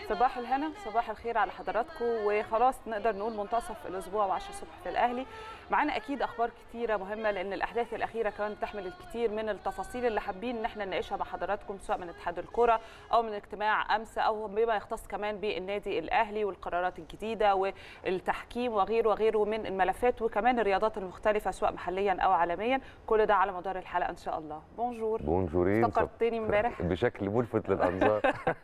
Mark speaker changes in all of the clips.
Speaker 1: صباح الهنا صباح الخير على حضراتكم وخلاص نقدر نقول منتصف الاسبوع و10 الصبح في الاهلي معانا اكيد اخبار كتيره مهمه لان الاحداث الاخيره كمان تحمل الكثير من التفاصيل اللي حابين ان احنا نناقشها مع حضراتكم سواء من اتحاد الكره او من اجتماع امس او بما يختص كمان بالنادي الاهلي والقرارات الجديده والتحكيم وغيره وغيره من الملفات وكمان الرياضات المختلفه سواء محليا او عالميا كل ده على مدار الحلقه ان شاء الله بونجور
Speaker 2: بونجورين
Speaker 1: افتكرتني امبارح
Speaker 2: بشكل ملفت للانظار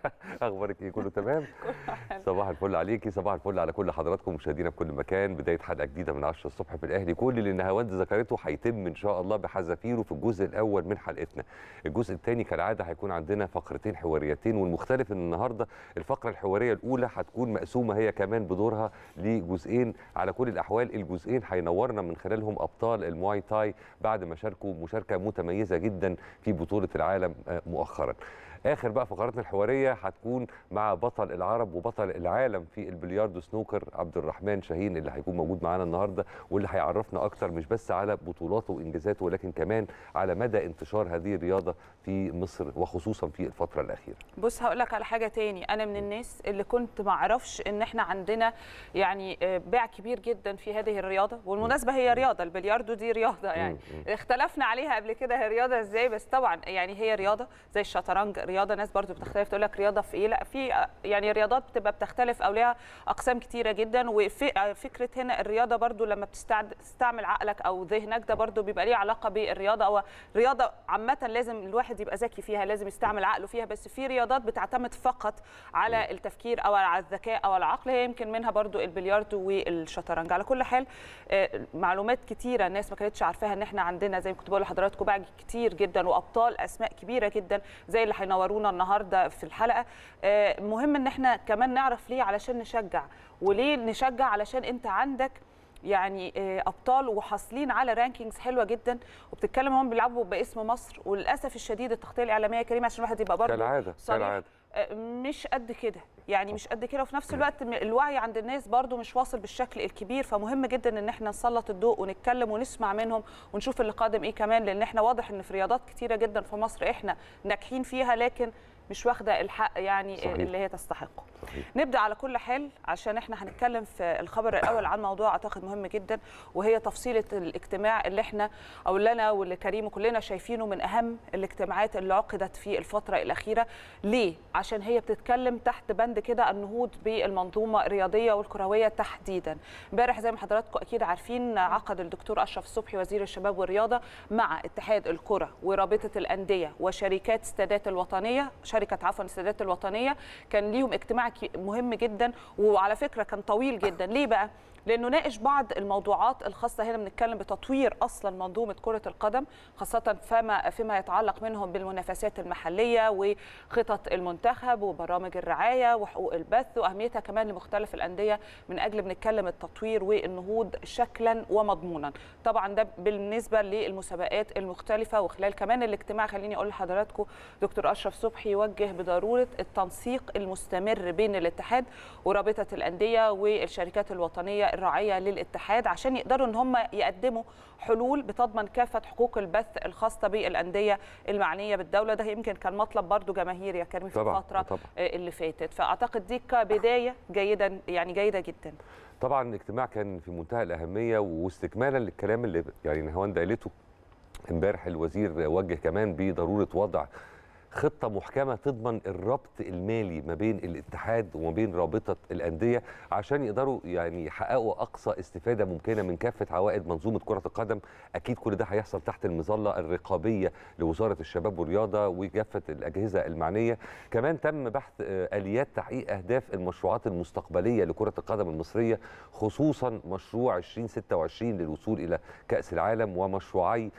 Speaker 2: اخبارك ايه كله تمام صباح الفل عليكي صباح الفل على كل حضراتكم مشاهدينا في كل مكان بدايه حلقه جديده من 10 الصبح في الاهلي كل اللي نهاوند ذكرته هيتم ان شاء الله بحذافيره في الجزء الاول من حلقتنا الجزء الثاني كالعاده هيكون عندنا فقرتين حواريتين والمختلف ان النهارده الفقره الحواريه الاولى هتكون مقسومه هي كمان بدورها لجزئين على كل الاحوال الجزئين هينورنا من خلالهم ابطال المواي تاي بعد ما شاركوا مشاركه متميزه جدا في بطوله العالم مؤخرا اخر بقى فقراتنا الحواريه هتكون مع بطل العرب وبطل العالم في البلياردو سنوكر عبد الرحمن شاهين اللي هيكون موجود معانا النهارده واللي هيعرفنا اكتر مش بس على بطولاته وانجازاته ولكن كمان على مدى انتشار هذه الرياضه في مصر وخصوصا في الفتره الاخيره.
Speaker 1: بص هقول لك على حاجه تاني انا من الناس اللي كنت ما اعرفش ان احنا عندنا يعني باع كبير جدا في هذه الرياضه والمناسبه هي رياضه البلياردو دي رياضه يعني اختلفنا عليها قبل كده هي رياضه ازاي بس طبعا يعني هي رياضه زي الشطرنج رياضه ناس برضو بتختلف تقول لك رياضه في ايه لا في يعني رياضات بتبقى بتختلف او ليها اقسام كتيره جدا وفكره هنا الرياضه برضو لما بتستعمل عقلك او ذهنك ده برضو بيبقى ليه علاقه بالرياضه او رياضه عامه لازم الواحد يبقى ذكي فيها لازم يستعمل عقله فيها بس في رياضات بتعتمد فقط على التفكير او على الذكاء او العقل هي يمكن منها برضو البلياردو والشطرنج على كل حال معلومات كتيره الناس ما كانتش عارفاها ان احنا عندنا زي ما كنت بقول لحضراتكم باع كتير جدا وابطال اسماء كبيره جدا زي اللي هينورونا النهارده في الحلقه مهم ان احنا كمان نعرف ليه علشان نشجع وليه نشجع علشان انت عندك يعني ابطال وحاصلين على رانكينجز حلوه جدا وبتتكلم هم بيلعبوا باسم مصر وللاسف الشديد التغطيه الاعلاميه يا كريم عشان الواحد يبقى برضه
Speaker 2: كالعاده كالعاده
Speaker 1: مش قد كده يعني مش قد كده وفي نفس الوقت الوعي عند الناس برضو مش واصل بالشكل الكبير فمهم جدا ان احنا نسلط الضوء ونتكلم ونسمع منهم ونشوف اللي قادم ايه كمان لان احنا واضح ان في رياضات كتيره جدا في مصر احنا ناجحين فيها لكن مش واخده الحق يعني صحيح. اللي هي تستحقه صحيح. نبدا على كل حال عشان احنا هنتكلم في الخبر الاول عن موضوع اعتقد مهم جدا وهي تفصيله الاجتماع اللي احنا او اللي انا واللي كريم وكلنا شايفينه من اهم الاجتماعات اللي عقدت في الفتره الاخيره ليه عشان هي بتتكلم تحت بند كده النهوض بالمنظومه الرياضيه والكرويه تحديدا امبارح زي ما حضراتكم اكيد عارفين عقد الدكتور اشرف صبحي وزير الشباب والرياضه مع اتحاد الكره ورابطه الانديه وشركات السادات الوطنيه شركه عفوا السادات الوطنيه كان ليهم اجتماع مهم جدا وعلى فكره كان طويل جدا ليه بقى لانه ناقش بعض الموضوعات الخاصه هنا بنتكلم بتطوير اصلا منظومه كره القدم خاصه فيما فيما يتعلق منهم بالمنافسات المحليه وخطط المنتخب وبرامج الرعايه وحقوق البث واهميتها كمان لمختلف الانديه من اجل بنتكلم التطوير والنهوض شكلا ومضمونا طبعا ده بالنسبه للمسابقات المختلفه وخلال كمان الاجتماع خليني اقول لحضراتكم دكتور اشرف صبحي يوجه بضروره التنسيق المستمر بين الاتحاد ورابطه الانديه والشركات الوطنيه الراعيه للاتحاد عشان يقدروا ان هم يقدموا حلول بتضمن كافه حقوق البث الخاصه بالانديه المعنيه بالدوله ده يمكن كان مطلب برضو جماهيري يا كريم في
Speaker 2: طبعًا
Speaker 1: الفتره
Speaker 2: طبعًا.
Speaker 1: اللي فاتت فاعتقد دي كبدايه جيده يعني جيده جدا
Speaker 2: طبعا الاجتماع كان في منتهى الاهميه واستكمالا للكلام اللي يعني نهاوند قالته امبارح الوزير وجه كمان بضروره وضع خطه محكمه تضمن الربط المالي ما بين الاتحاد وما بين رابطه الانديه عشان يقدروا يعني يحققوا اقصى استفاده ممكنه من كافه عوائد منظومه كره القدم اكيد كل ده هيحصل تحت المظله الرقابيه لوزاره الشباب والرياضه وكافه الاجهزه المعنيه كمان تم بحث اليات تحقيق اهداف المشروعات المستقبليه لكره القدم المصريه خصوصا مشروع 2026 للوصول الى كاس العالم ومشروعي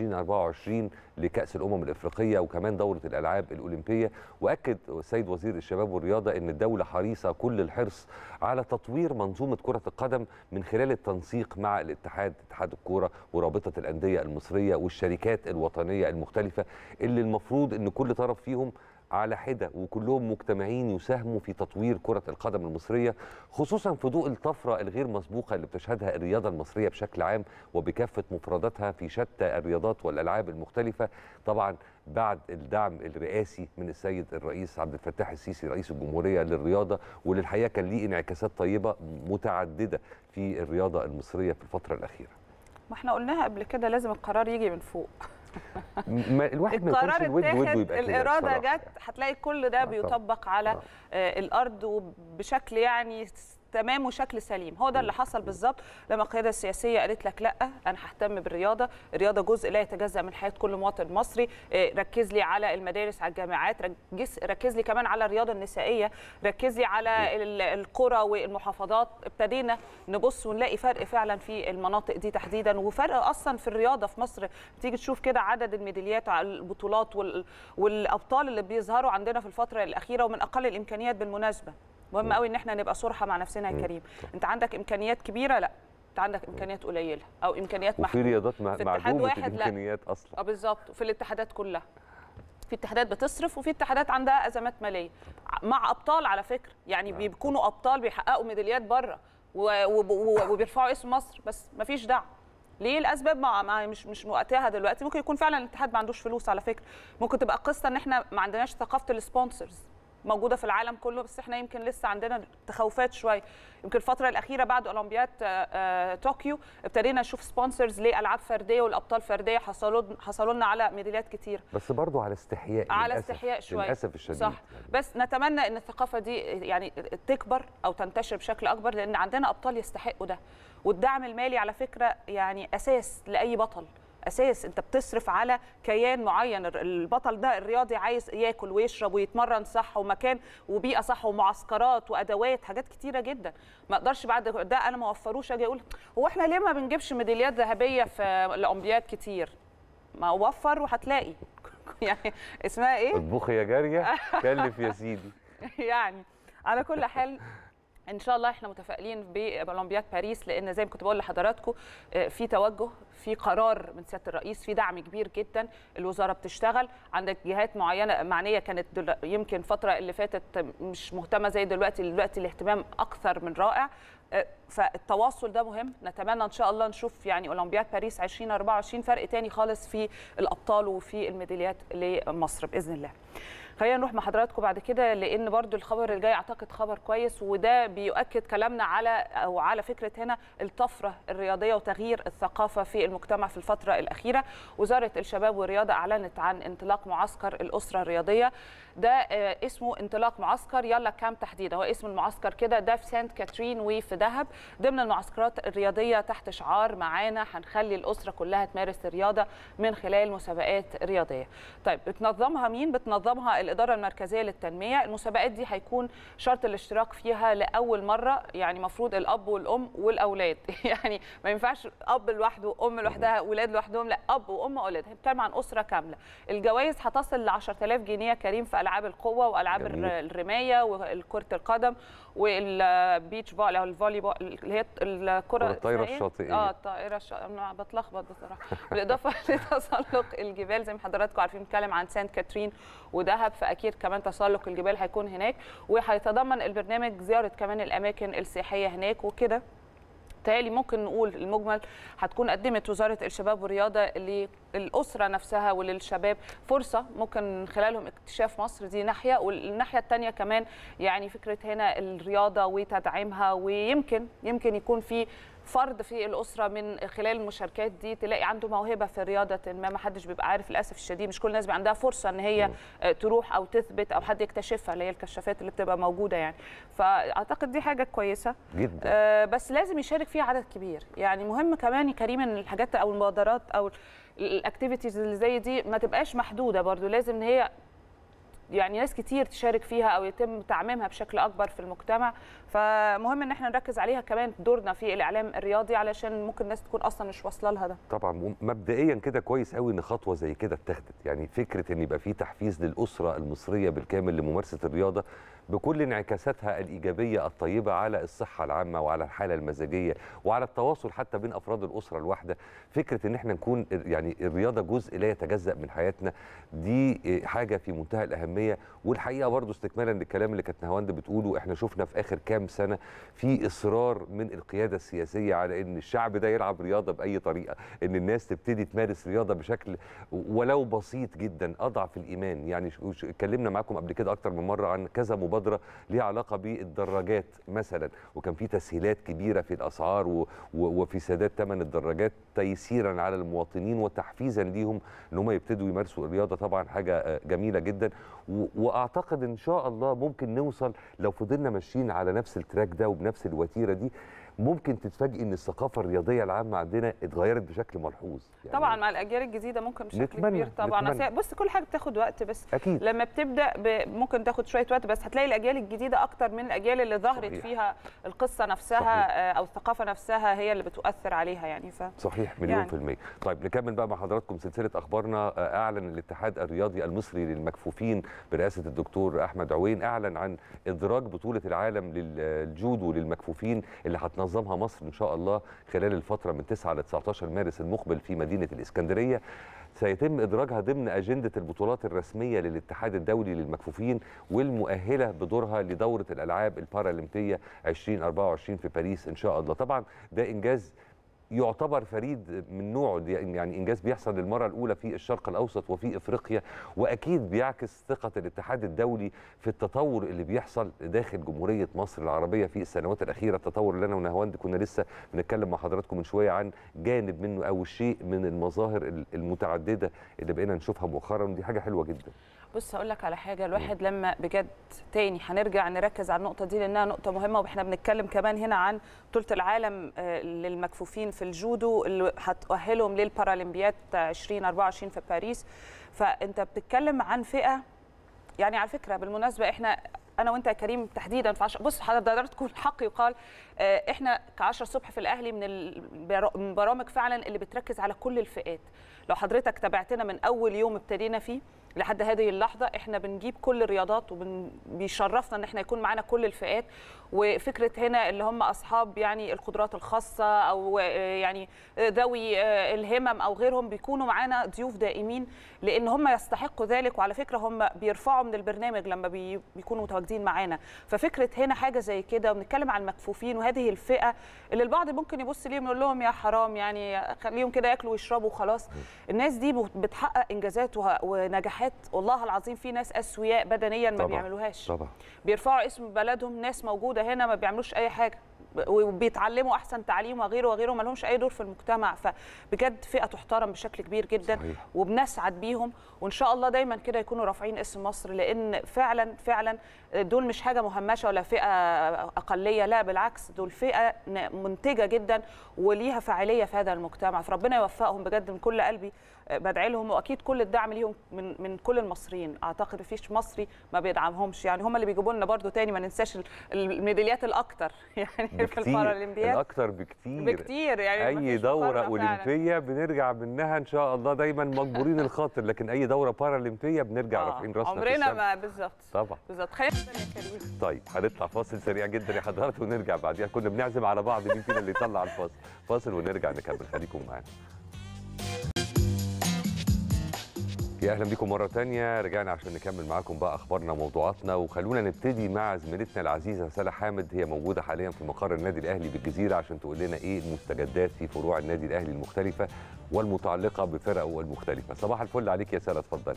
Speaker 2: 2024 لكاس الامم الافريقيه وكمان دوره الالعاب الاولمبيه واكد السيد وزير الشباب والرياضه ان الدوله حريصه كل الحرص على تطوير منظومه كره القدم من خلال التنسيق مع الاتحاد اتحاد الكوره ورابطه الانديه المصريه والشركات الوطنيه المختلفه اللي المفروض ان كل طرف فيهم على حده وكلهم مجتمعين يساهموا في تطوير كره القدم المصريه خصوصا في ضوء الطفره الغير مسبوقه اللي بتشهدها الرياضه المصريه بشكل عام وبكافه مفرداتها في شتى الرياضات والالعاب المختلفه طبعا بعد الدعم الرئاسي من السيد الرئيس عبد الفتاح السيسي رئيس الجمهوريه للرياضه واللي الحقيقه كان ليه انعكاسات طيبه متعدده في الرياضه المصريه في الفتره الاخيره.
Speaker 1: ما احنا قلناها قبل كده لازم القرار يجي من فوق
Speaker 2: ما الواحد ما يكونش
Speaker 1: القرار
Speaker 2: الود وده
Speaker 1: اتاخد
Speaker 2: يبقى كده
Speaker 1: الاراده
Speaker 2: بصراحة
Speaker 1: جت
Speaker 2: يعني.
Speaker 1: هتلاقي كل ده
Speaker 2: آه،
Speaker 1: بيطبق على
Speaker 2: آه.
Speaker 1: آه، الارض وبشكل يعني تمام وشكل سليم هو ده اللي حصل بالظبط لما القياده السياسيه قالت لك لا انا ههتم بالرياضه الرياضه جزء لا يتجزا من حياه كل مواطن مصري آه، ركز لي على المدارس على الجامعات ركز, ركز لي كمان على الرياضه النسائيه ركز لي على ال- القرى والمحافظات ابتدينا نبص ونلاقي فرق فعلا في المناطق دي تحديدا وفرق اصلا في الرياضه في مصر بتيجي تشوف كده عدد الميداليات على البطولات وال- والابطال اللي بيظهروا عندنا في الفتره الاخيره ومن اقل الامكانيات بالمناسبه مهم قوي ان احنا نبقى صراحه مع نفسنا يا كريم انت عندك امكانيات كبيره لا انت عندك امكانيات قليله او امكانيات
Speaker 2: وفي
Speaker 1: محدوده
Speaker 2: رياضات مع-
Speaker 1: في اتحاد
Speaker 2: معدومه
Speaker 1: واحد لا.
Speaker 2: الامكانيات اصلا
Speaker 1: اه بالظبط وفي الاتحادات كلها في اتحادات بتصرف وفي اتحادات عندها ازمات ماليه ع- مع ابطال على فكره يعني
Speaker 2: نعم.
Speaker 1: بيكونوا ابطال بيحققوا ميداليات بره و- وب- و- وبيرفعوا اسم مصر بس مفيش دعم ليه الاسباب ما ما- مش مش وقتها دلوقتي ممكن يكون فعلا الاتحاد ما عندوش فلوس على فكره ممكن تبقى قصه ان احنا ما عندناش ثقافه السبونسرز موجوده في العالم كله بس احنا يمكن لسه عندنا تخوفات شويه يمكن الفتره الاخيره بعد اولمبياد آه، آه، طوكيو ابتدينا نشوف سبونسرز لالعاب فرديه والابطال فرديه حصلوا حصلوا لنا على ميداليات كتير
Speaker 2: بس برضه على استحياء
Speaker 1: على
Speaker 2: للأسف.
Speaker 1: استحياء شويه
Speaker 2: للاسف الشديد
Speaker 1: صح
Speaker 2: يعني.
Speaker 1: بس نتمنى ان الثقافه دي يعني تكبر او تنتشر بشكل اكبر لان عندنا ابطال يستحقوا ده والدعم المالي على فكره يعني اساس لاي بطل اساس انت بتصرف على كيان معين الر- البطل ده الرياضي عايز ياكل ويشرب ويتمرن صح ومكان وبيئه صح ومعسكرات وادوات حاجات كتيره جدا ما اقدرش بعد ده انا ما وفروش اجي اقول هو احنا ليه ما بنجيبش ميداليات ذهبيه في الاولمبياد كتير ما وفر وهتلاقي يعني اسمها ايه
Speaker 2: اطبخ يا جاريه كلف يا سيدي
Speaker 1: يعني على كل حال ان شاء الله احنا متفائلين باولمبياد باريس لان زي ما كنت بقول لحضراتكم آه، في توجه في قرار من سياده الرئيس في دعم كبير جدا الوزاره بتشتغل عندك جهات معينه معنيه كانت دل... يمكن الفتره اللي فاتت مش مهتمه زي دلوقتي دلوقتي الاهتمام اكثر من رائع آه، فالتواصل ده مهم نتمنى ان شاء الله نشوف يعني اولمبياد باريس 2024 فرق تاني خالص في الابطال وفي الميداليات لمصر باذن الله خلينا نروح مع حضراتكم بعد كده لان برضو الخبر الجاي اعتقد خبر كويس وده بيؤكد كلامنا على او على فكره هنا الطفره الرياضيه وتغيير الثقافه في المجتمع في الفتره الاخيره وزاره الشباب والرياضه اعلنت عن انطلاق معسكر الاسره الرياضيه ده آه، اسمه انطلاق معسكر يلا كام تحديدا هو اسم المعسكر كده ده في سانت كاترين وفي دهب ضمن المعسكرات الرياضيه تحت شعار معانا هنخلي الاسره كلها تمارس الرياضه من خلال مسابقات رياضيه طيب بتنظمها مين بتنظمها الاداره المركزيه للتنميه المسابقات دي هيكون شرط الاشتراك فيها لاول مره يعني مفروض الاب والام والاولاد يعني ما ينفعش اب لوحده وام لوحدها اولاد لوحدهم لا اب وام واولاد بنتكلم عن اسره كامله الجوائز هتصل ل 10000 جنيه يا كريم في العاب القوه والعاب
Speaker 2: جميل.
Speaker 1: الر- الرمايه وكره القدم والبيتش بول او الفولي بول اللي هي الكره
Speaker 2: كرة الطايرة
Speaker 1: اسمها إيه؟
Speaker 2: الشاطئية.
Speaker 1: اه الطائره الش... انا بتلخبط بصراحه بالاضافه لتسلق الجبال زي ما حضراتكم عارفين بنتكلم عن سانت كاترين ودهب فاكيد كمان تسلق الجبال هيكون هناك وهيتضمن البرنامج زياره كمان الاماكن السياحيه هناك وكده بالتالي ممكن نقول المجمل هتكون قدمت وزاره الشباب والرياضه للاسره نفسها وللشباب فرصه ممكن من خلالهم اكتشاف مصر دي ناحيه والناحيه الثانيه كمان يعني فكره هنا الرياضه وتدعيمها ويمكن يمكن يكون في فرد في الاسره من خلال المشاركات دي تلاقي عنده موهبه في رياضه ما ما حدش بيبقى عارف للاسف الشديد مش كل الناس بيبقى عندها فرصه ان هي آه، تروح او تثبت او حد يكتشفها اللي هي الكشافات اللي بتبقى موجوده يعني فاعتقد دي حاجه كويسه
Speaker 2: جدا
Speaker 1: آه، بس لازم يشارك فيها عدد كبير يعني مهم كمان يا كريم ان الحاجات او المبادرات او الاكتيفيتيز اللي زي دي ما تبقاش محدوده برضو لازم ان هي يعني ناس كتير تشارك فيها او يتم تعميمها بشكل اكبر في المجتمع فمهم ان احنا نركز عليها كمان دورنا في الاعلام الرياضي علشان ممكن الناس تكون اصلا مش واصله لها ده
Speaker 2: طبعا مبدئيا كده كويس قوي ان خطوه زي كده اتخذت يعني فكره ان يبقى في تحفيز للاسره المصريه بالكامل لممارسه الرياضه بكل انعكاساتها الايجابيه الطيبه على الصحه العامه وعلى الحاله المزاجيه وعلى التواصل حتى بين افراد الاسره الواحده فكره ان احنا نكون يعني الرياضه جزء لا يتجزا من حياتنا دي حاجه في منتهى الاهميه والحقيقه برضو استكمالا للكلام اللي كانت نهاوند بتقوله احنا شفنا في اخر كام سنه في اصرار من القياده السياسيه على ان الشعب ده يلعب رياضه باي طريقه ان الناس تبتدي تمارس رياضه بشكل ولو بسيط جدا اضعف الايمان يعني اتكلمنا معاكم قبل كده اكتر من مره عن كذا مبادره ليها علاقه بالدراجات مثلا وكان في تسهيلات كبيره في الاسعار و... و... وفي سداد ثمن الدراجات تيسيرا على المواطنين وتحفيزا ليهم ان هم يبتدوا يمارسوا الرياضه طبعا حاجه جميله جدا و... واعتقد ان شاء الله ممكن نوصل لو فضلنا ماشيين على نفس التراك ده وبنفس الوتيره دي ممكن تتفاجئ ان الثقافه الرياضيه العامه عندنا اتغيرت بشكل ملحوظ
Speaker 1: يعني طبعا مع الاجيال الجديده ممكن بشكل
Speaker 2: نتمنى
Speaker 1: كبير طبعا
Speaker 2: نتمنى.
Speaker 1: بص كل حاجه بتاخد وقت بس
Speaker 2: اكيد
Speaker 1: لما بتبدا ب... ممكن تاخد شويه وقت بس هتلاقي الاجيال الجديده اكتر من الاجيال اللي ظهرت
Speaker 2: صحيح.
Speaker 1: فيها القصه نفسها
Speaker 2: صحيح.
Speaker 1: او الثقافه نفسها هي اللي بتؤثر عليها يعني ف
Speaker 2: صحيح مليون
Speaker 1: يعني.
Speaker 2: في المية طيب نكمل بقى مع حضراتكم سلسلة أخبارنا أعلن الاتحاد الرياضي المصري للمكفوفين برئاسة الدكتور أحمد عوين أعلن عن إدراج بطولة العالم للجودو للمكفوفين اللي هتنظمها مصر إن شاء الله خلال الفترة من 9 ل 19 مارس المقبل في مدينة الإسكندرية سيتم إدراجها ضمن أجندة البطولات الرسمية للاتحاد الدولي للمكفوفين والمؤهلة بدورها لدورة الألعاب البارالمبية 2024 في باريس إن شاء الله طبعا ده إنجاز يعتبر فريد من نوعه يعني انجاز بيحصل للمره الاولى في الشرق الاوسط وفي افريقيا واكيد بيعكس ثقه الاتحاد الدولي في التطور اللي بيحصل داخل جمهوريه مصر العربيه في السنوات الاخيره التطور اللي انا ونهاوند كنا لسه بنتكلم مع حضراتكم من شويه عن جانب منه او شيء من المظاهر المتعدده اللي بقينا نشوفها مؤخرا ودي حاجه حلوه جدا
Speaker 1: بص هقول لك على حاجه الواحد لما بجد تاني هنرجع نركز على النقطه دي لانها نقطه مهمه واحنا بنتكلم كمان هنا عن بطوله العالم للمكفوفين في الجودو اللي هتؤهلهم للبارالمبياد 2024 في باريس فانت بتتكلم عن فئه يعني على فكره بالمناسبه احنا انا وانت يا كريم تحديدا في 10 بص حضراتكم الحق يقال احنا ك10 الصبح في الاهلي من البرامج فعلا اللي بتركز على كل الفئات لو حضرتك تابعتنا من اول يوم ابتدينا فيه لحد هذه اللحظه احنا بنجيب كل الرياضات وبيشرفنا ان احنا يكون معانا كل الفئات وفكره هنا اللي هم اصحاب يعني القدرات الخاصه او يعني ذوي الهمم او غيرهم بيكونوا معانا ضيوف دائمين لان هم يستحقوا ذلك وعلى فكره هم بيرفعوا من البرنامج لما بيكونوا متواجدين معانا ففكره هنا حاجه زي كده وبنتكلم عن المكفوفين وهذه الفئه اللي البعض ممكن يبص ليهم يقول لهم يا حرام يعني خليهم كده ياكلوا ويشربوا وخلاص الناس دي بتحقق انجازات ونجاحات والله العظيم في ناس اسوياء بدنيا ما
Speaker 2: طبعا.
Speaker 1: بيعملوهاش
Speaker 2: طبعا
Speaker 1: بيرفعوا اسم بلدهم ناس موجوده هنا ما بيعملوش اي حاجه وبيتعلموا احسن تعليم وغيره وغيره ما لهمش اي دور في المجتمع فبجد فئه تحترم بشكل كبير جدا
Speaker 2: صحيح.
Speaker 1: وبنسعد بيهم وان شاء الله دايما كده يكونوا رافعين اسم مصر لان فعلا فعلا دول مش حاجه مهمشه ولا فئه اقليه لا بالعكس دول فئه منتجه جدا وليها فاعليه في هذا المجتمع فربنا يوفقهم بجد من كل قلبي بدعي لهم واكيد كل الدعم ليهم من من كل المصريين اعتقد مفيش مصري ما بيدعمهمش يعني هم اللي بيجيبوا لنا برده تاني ما ننساش الميداليات الاكتر يعني في البارالمبياد
Speaker 2: الاكتر بكتير
Speaker 1: بكتير يعني
Speaker 2: اي دوره اولمبيه بنرجع منها ان شاء الله دايما مجبورين الخاطر لكن اي دوره بارالمبيه بنرجع
Speaker 1: آه.
Speaker 2: رافعين راسنا
Speaker 1: عمرنا ما بالظبط
Speaker 2: طبعا
Speaker 1: بالظبط خلينا يا كريم
Speaker 2: طيب هنطلع فاصل سريع جدا يا حضرات ونرجع بعديها كنا بنعزم على بعض مين فينا اللي يطلع الفاصل فاصل ونرجع نكمل خليكم معانا يا اهلا بكم مره تانية رجعنا عشان نكمل معاكم بقى اخبارنا وموضوعاتنا وخلونا نبتدي مع زميلتنا العزيزه سلا حامد هي موجوده حاليا في مقر النادي الاهلي بالجزيره عشان تقول لنا ايه المستجدات في فروع النادي الاهلي المختلفه والمتعلقه بفرقه المختلفه صباح الفل عليك يا سلا اتفضلي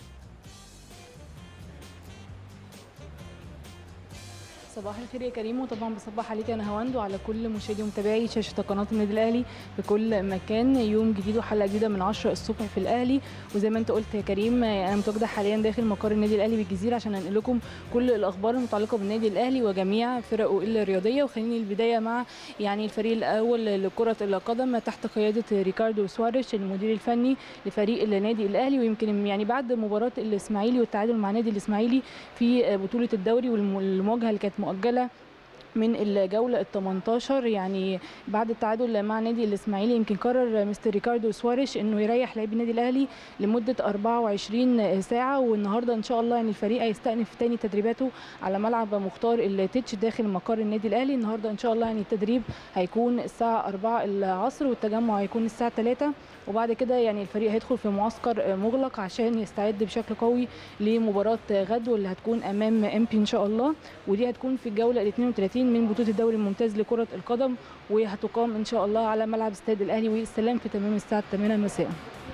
Speaker 3: صباح الخير يا كريم وطبعا بصبح عليك انا هواند وعلى كل مشاهدي ومتابعي شاشه قناه النادي الاهلي في كل مكان يوم جديد وحلقه جديده من 10 الصبح في الاهلي وزي ما انت قلت يا كريم انا متواجده حاليا داخل مقر النادي الاهلي بالجزيره عشان انقل لكم كل الاخبار المتعلقه بالنادي الاهلي وجميع فرقه الرياضيه وخليني البدايه مع يعني الفريق الاول لكره القدم تحت قياده ريكاردو سواريش المدير الفني لفريق النادي الاهلي ويمكن يعني بعد مباراه الاسماعيلي والتعادل مع نادي الاسماعيلي في بطوله الدوري والمواجهه اللي كانت مؤجله من الجوله ال 18 يعني بعد التعادل مع نادي الاسماعيلي يمكن قرر مستر ريكاردو سواريش انه يريح لاعبي النادي الاهلي لمده 24 ساعه والنهارده ان شاء الله يعني الفريق هيستأنف تاني تدريباته على ملعب مختار التتش داخل مقر النادي الاهلي النهارده ان شاء الله يعني التدريب هيكون الساعه 4 العصر والتجمع هيكون الساعه 3 وبعد كده يعني الفريق هيدخل في معسكر مغلق عشان يستعد بشكل قوي لمباراه غد واللي هتكون امام امبي ان شاء الله ودي هتكون في الجوله ال 32 من بطوله الدوري الممتاز لكره القدم وهتقام ان شاء الله على ملعب استاد الاهلي والسلام في تمام الساعه 8 مساء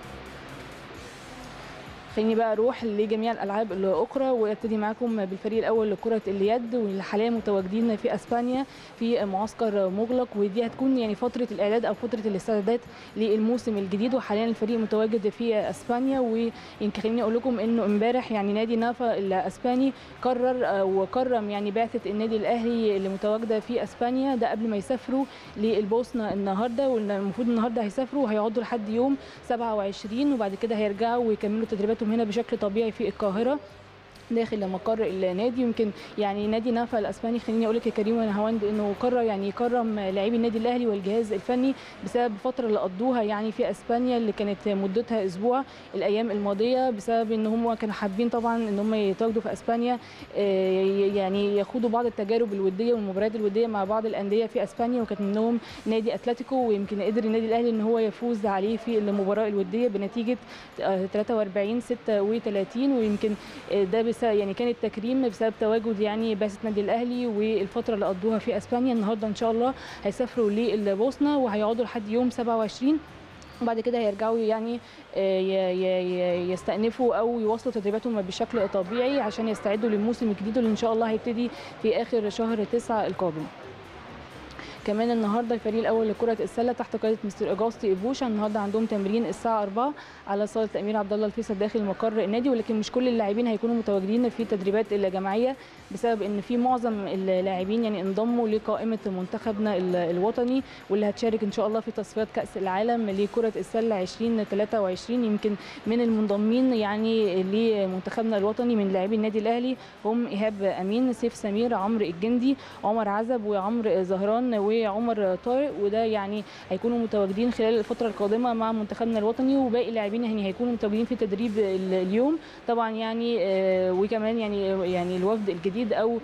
Speaker 3: خليني بقى اروح لجميع الالعاب الاخرى وابتدي معاكم بالفريق الاول لكره اليد واللي حاليا متواجدين في اسبانيا في معسكر مغلق ودي هتكون يعني فتره الاعداد او فتره الاستعدادات للموسم الجديد وحاليا الفريق متواجد في اسبانيا ويمكن خليني اقول لكم انه امبارح يعني نادي نافا الاسباني قرر وكرم يعني بعثه النادي الاهلي اللي متواجده في اسبانيا ده قبل ما يسافروا للبوسنه النهارده والمفروض النهارده هيسافروا هيقعدوا لحد يوم 27 وبعد كده هيرجعوا ويكملوا تدريباتهم هنا بشكل طبيعي في القاهره داخل مقر النادي يمكن يعني نادي نافا الاسباني خليني اقول لك يا كريم وانا هوند انه قرر يعني يكرم لاعبي النادي الاهلي والجهاز الفني بسبب الفتره اللي قضوها يعني في اسبانيا اللي كانت مدتها اسبوع الايام الماضيه بسبب ان هم كانوا حابين طبعا ان هم يتواجدوا في اسبانيا يعني يخوضوا بعض التجارب الوديه والمباريات الوديه مع بعض الانديه في اسبانيا وكانت منهم نادي اتلتيكو ويمكن قدر النادي الاهلي ان هو يفوز عليه في المباراه الوديه بنتيجه 43 36 ويمكن ده بسبب يعني كان التكريم بسبب تواجد يعني بعثه النادي الاهلي والفتره اللي قضوها في اسبانيا النهارده ان شاء الله هيسافروا للبوسنه وهيقعدوا لحد يوم 27 وبعد كده هيرجعوا يعني يستأنفوا او يواصلوا تدريباتهم بشكل طبيعي عشان يستعدوا للموسم الجديد اللي ان شاء الله هيبتدي في اخر شهر 9 القادم كمان النهارده الفريق الاول لكره السله تحت قياده مستر اجاستي ابوشا النهارده عندهم تمرين الساعه 4 على صاله الامير عبد الله الفيصل داخل مقر النادي ولكن مش كل اللاعبين هيكونوا متواجدين في التدريبات الجماعيه بسبب ان في معظم اللاعبين يعني انضموا لقائمه منتخبنا الوطني واللي هتشارك ان شاء الله في تصفيات كاس العالم لكره السله 2023 يمكن من المنضمين يعني لمنتخبنا الوطني من لاعبي النادي الاهلي هم ايهاب امين سيف سمير عمرو الجندي عمر عزب وعمرو زهران وعمر طارق وده يعني هيكونوا متواجدين خلال الفتره القادمه مع منتخبنا الوطني وباقي اللاعبين يعني هيكونوا متواجدين في تدريب اليوم طبعا يعني وكمان يعني يعني الوفد الجديد او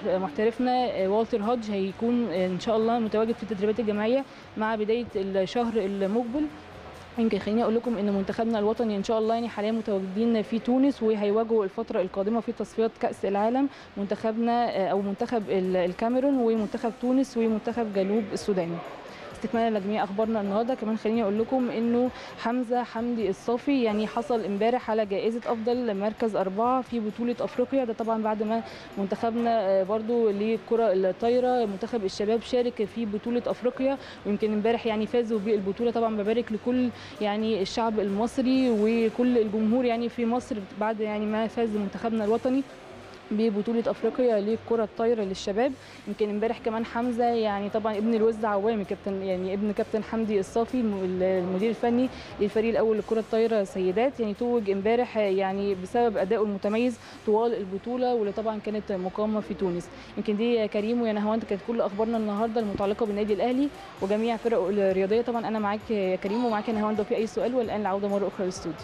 Speaker 3: محترفنا والتر هودج هيكون ان شاء الله متواجد في التدريبات الجماعيه مع بدايه الشهر المقبل يمكن خليني اقول لكم ان منتخبنا الوطني ان شاء الله يعني حاليا متواجدين في تونس وهيواجهوا الفتره القادمه في تصفيات كاس العالم منتخبنا او منتخب الكاميرون ومنتخب تونس ومنتخب جنوب السودان استكمالا لجميع اخبارنا النهارده كمان خليني اقول لكم انه حمزه حمدي الصافي يعني حصل امبارح على جائزه افضل مركز اربعه في بطوله افريقيا ده طبعا بعد ما منتخبنا برضو للكره الطايره منتخب الشباب شارك في بطوله افريقيا ويمكن امبارح يعني فازوا بالبطوله طبعا ببارك لكل يعني الشعب المصري وكل الجمهور يعني في مصر بعد يعني ما فاز منتخبنا الوطني ببطولة افريقيا للكرة الطايرة للشباب يمكن امبارح كمان حمزة يعني طبعا ابن الوز عوامي كابتن يعني ابن كابتن حمدي الصافي المدير الفني للفريق الاول للكرة الطايرة سيدات يعني توج امبارح يعني بسبب ادائه المتميز طوال البطولة واللي طبعا كانت مقامة في تونس يمكن دي يا كريم ويا نهاوند كانت كل اخبارنا النهارده المتعلقة بالنادي الاهلي وجميع فرقه الرياضية طبعا انا معاك يا كريم ومعاك يا نهاوند لو في اي سؤال والان العودة مرة اخرى للاستوديو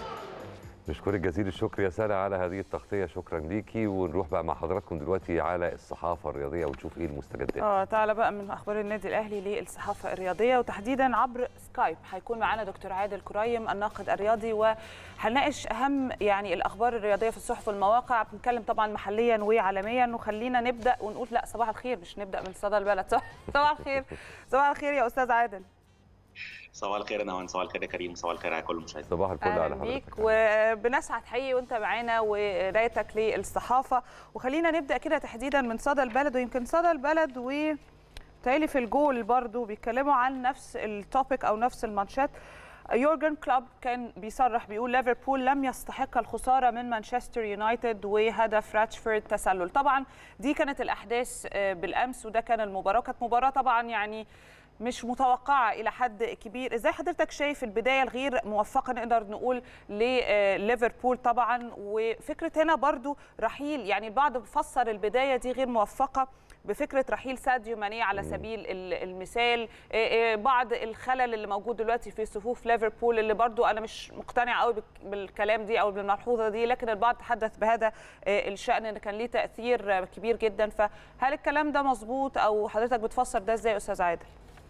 Speaker 2: نشكرك جزيل الشكر يا ساره على هذه التغطيه شكرا ليكي ونروح بقى مع حضراتكم دلوقتي على الصحافه الرياضيه ونشوف ايه المستجدات
Speaker 1: اه تعالى بقى من اخبار النادي الاهلي للصحافه الرياضيه وتحديدا عبر سكايب هيكون معانا دكتور عادل كريم الناقد الرياضي وهنناقش اهم يعني الاخبار الرياضيه في الصحف والمواقع بنتكلم طبعا محليا وعالميا وخلينا نبدا ونقول لا صباح الخير مش نبدا من صدى البلد صباح الخير صباح الخير يا استاذ عادل
Speaker 4: صباح الخير انا صباح الخير يا كريم صباح الخير على كل المشاهدين
Speaker 2: صباح الفل على
Speaker 1: حضرتك وبنسعد حقيقي وانت معانا وقرايتك للصحافه وخلينا نبدا كده تحديدا من صدى البلد ويمكن صدى البلد و تالي في الجول برضو بيتكلموا عن نفس التوبيك او نفس المانشات يورجن كلوب كان بيصرح بيقول ليفربول لم يستحق الخساره من مانشستر يونايتد وهدف راتشفورد تسلل طبعا دي كانت الاحداث بالامس وده كان المباراه كانت مباراه طبعا يعني مش متوقعه الى حد كبير ازاي حضرتك شايف البدايه الغير موفقه نقدر نقول لليفربول طبعا وفكره هنا برضو رحيل يعني البعض بفسر البدايه دي غير موفقه بفكره رحيل ساديو ماني على سبيل المثال بعض الخلل اللي موجود دلوقتي في صفوف ليفربول اللي برضو انا مش مقتنعه قوي بالكلام دي او بالملحوظه دي لكن البعض تحدث بهذا الشان ان كان ليه تاثير كبير جدا فهل الكلام ده مظبوط او حضرتك بتفسر ده ازاي استاذ عادل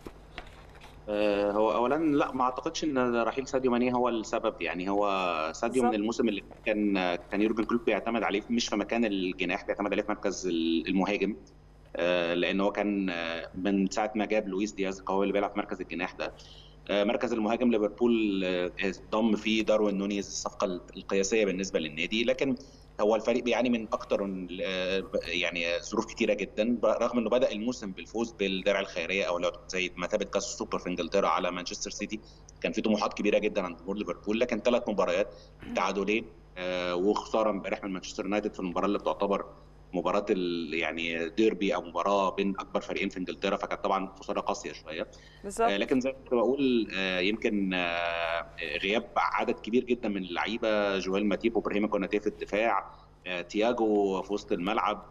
Speaker 4: هو اولا لا ما اعتقدش ان رحيل ساديو ماني هو السبب يعني هو ساديو من الموسم اللي كان كان يورجن كلوب بيعتمد عليه مش في مكان الجناح بيعتمد عليه في مركز المهاجم لان هو كان من ساعه ما جاب لويس دياز هو اللي بيلعب في مركز الجناح ده مركز المهاجم ليفربول ضم فيه داروين نونيز الصفقه القياسيه بالنسبه للنادي لكن هو الفريق بيعاني من اكتر يعني ظروف كتيره جدا رغم انه بدا الموسم بالفوز بالدرع الخيريه او زي مثابه كاس السوبر في انجلترا على مانشستر سيتي كان في طموحات كبيره جدا عند جمهور ليفربول لكن ثلاث مباريات تعادلين وخساره امبارح من مانشستر يونايتد في المباراه اللي بتعتبر مباراه يعني ديربي او مباراه بين اكبر فريقين في انجلترا فكانت طبعا خساره قاسيه شويه
Speaker 1: بالظبط
Speaker 4: لكن زي ما كنت بقول يمكن غياب عدد كبير جدا من اللعيبه جويل ماتيب وابراهيم كوناتيه في الدفاع تياجو في وسط الملعب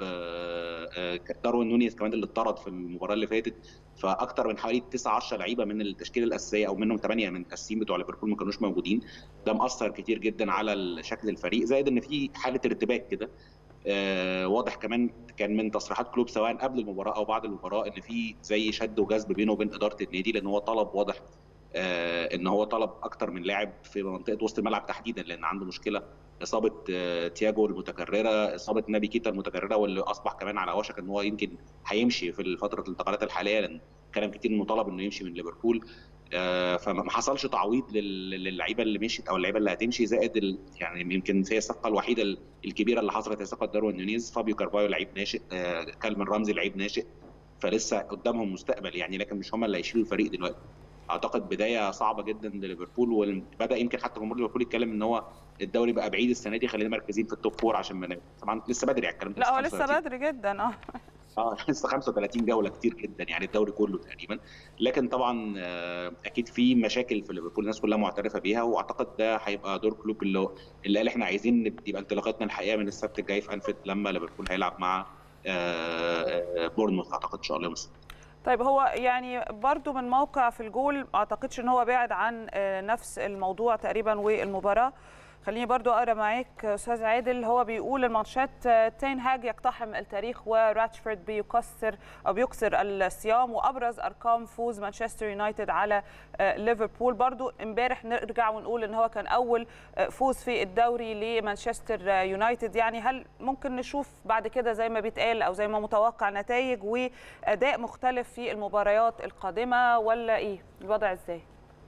Speaker 4: داروين نونيز كمان اللي اتطرد في المباراه اللي فاتت فاكثر من حوالي 9 10 لعيبه من التشكيله الاساسيه او منهم 8 من الاساسيين بتوع ليفربول ما كانوش موجودين ده مأثر كتير جدا على شكل الفريق زائد ان في حاله ارتباك كده آه واضح كمان كان من تصريحات كلوب سواء قبل المباراه او بعد المباراه ان في زي شد وجذب بينه وبين اداره النادي لان هو طلب واضح آه ان هو طلب اكتر من لاعب في منطقه وسط الملعب تحديدا لان عنده مشكله اصابه آه تياجو المتكرره اصابه نبي كيتا المتكرره واللي اصبح كمان على وشك ان هو يمكن هيمشي في فتره الانتقالات الحاليه لان كلام كتير انه طلب انه يمشي من ليفربول فما حصلش تعويض للعيبه اللي مشيت او اللعيبه اللي هتمشي زائد يعني يمكن هي الصفقه الوحيده الكبيره اللي حصلت هي صفقه داروين نونيز فابيو كارفايو لعيب ناشئ كالمن رمزي لعيب ناشئ فلسه قدامهم مستقبل يعني لكن مش هم اللي هيشيلوا الفريق دلوقتي اعتقد بدايه صعبه جدا لليفربول وبدا يمكن حتى جمهور ليفربول يتكلم ان هو الدوري بقى بعيد السنه دي خلينا مركزين في التوب فور عشان ما طبعا لسه بدري على الكلام ده
Speaker 1: لا هو لسه بدري جدا اه
Speaker 4: اه لسه 35 جوله كتير جدا يعني الدوري كله تقريبا لكن طبعا اكيد في مشاكل في ليفربول الناس كلها معترفه بيها واعتقد ده هيبقى دور كلوب اللي اللي قال احنا عايزين يبقى انطلاقاتنا الحقيقه من السبت الجاي في انفيلد لما ليفربول هيلعب مع بورنموث اعتقد ان شاء الله يوم السبت
Speaker 1: طيب هو يعني برضو من موقع في الجول ما اعتقدش ان هو بعد عن نفس الموضوع تقريبا والمباراه خليني برضو اقرا معاك استاذ عادل هو بيقول الماتشات تين هاج يقتحم التاريخ وراتشفورد بيكسر او بيكسر الصيام وابرز ارقام فوز مانشستر يونايتد على ليفربول برضو امبارح نرجع ونقول ان هو كان اول فوز في الدوري لمانشستر يونايتد يعني هل ممكن نشوف بعد كده زي ما بيتقال او زي ما متوقع نتائج واداء مختلف في المباريات القادمه ولا ايه الوضع ازاي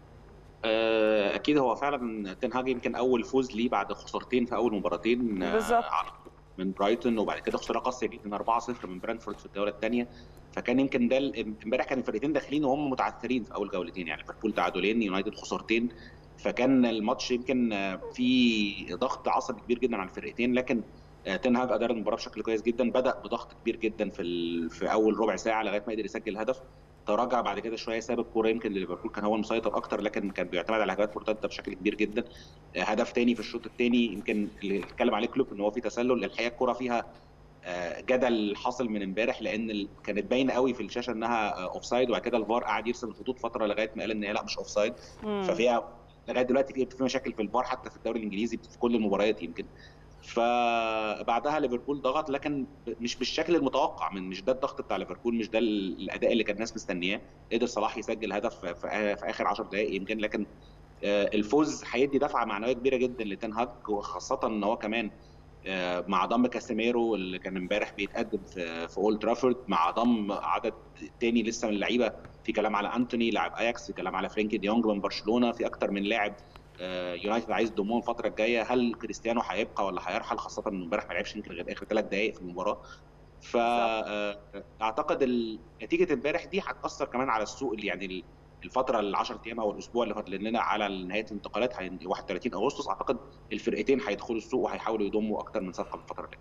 Speaker 4: اكيد هو فعلا تنهاج يمكن اول فوز ليه بعد خسارتين في اول مباراتين
Speaker 1: بالظبط
Speaker 4: من برايتون وبعد كده خساره قاسيه جدا 4-0 من برانفورد في الجوله الثانيه فكان يمكن ده امبارح كان الفرقتين داخلين وهم متعثرين في اول جولتين يعني ليفربول تعادلين يونايتد خسارتين فكان الماتش يمكن في ضغط عصبي كبير جدا على الفرقتين لكن تنهاج ادار المباراه بشكل كويس جدا بدا بضغط كبير جدا في في اول ربع ساعه لغايه ما قدر يسجل هدف تراجع بعد كده شويه ساب الكوره يمكن لليفربول كان هو المسيطر اكتر لكن كان بيعتمد على هجمات مرتده بشكل كبير جدا هدف تاني في الشوط الثاني يمكن اللي اتكلم عليه كلوب ان هو في تسلل الحقيقه الكوره فيها جدل حاصل من امبارح لان كانت باينه قوي في الشاشه انها اوف سايد وبعد كده الفار قعد يرسم الخطوط فتره لغايه ما قال ان هي لا مش اوف سايد ففيها لغايه دلوقتي في في مشاكل في الفار حتى في الدوري الانجليزي في كل المباريات يمكن فبعدها ليفربول ضغط لكن مش بالشكل المتوقع من مش ده الضغط بتاع ليفربول مش ده الاداء اللي كان الناس مستنياه قدر صلاح يسجل هدف في اخر 10 دقائق يمكن لكن الفوز هيدي دفعه معنويه كبيره جدا لتن هاج وخاصه ان هو كمان مع ضم كاسيميرو اللي كان امبارح بيتقدم في في اولد ترافورد مع ضم عدد تاني لسه من اللعيبه في كلام على انتوني لاعب اياكس في كلام على فرانكي ديونج من برشلونه في اكتر من لاعب يونايتد عايز يضمهم الفتره الجايه هل كريستيانو هيبقى ولا هيرحل خاصه انه امبارح ما لعبش يمكن غير اخر ثلاث دقائق في المباراه فاعتقد نتيجه امبارح دي هتاثر كمان على السوق اللي يعني الفتره ال 10 ايام او الاسبوع اللي فاضل لنا على نهايه الانتقالات 31 اغسطس اعتقد الفرقتين هيدخلوا السوق وهيحاولوا يضموا اكتر من صفقه في الفتره اللي جايه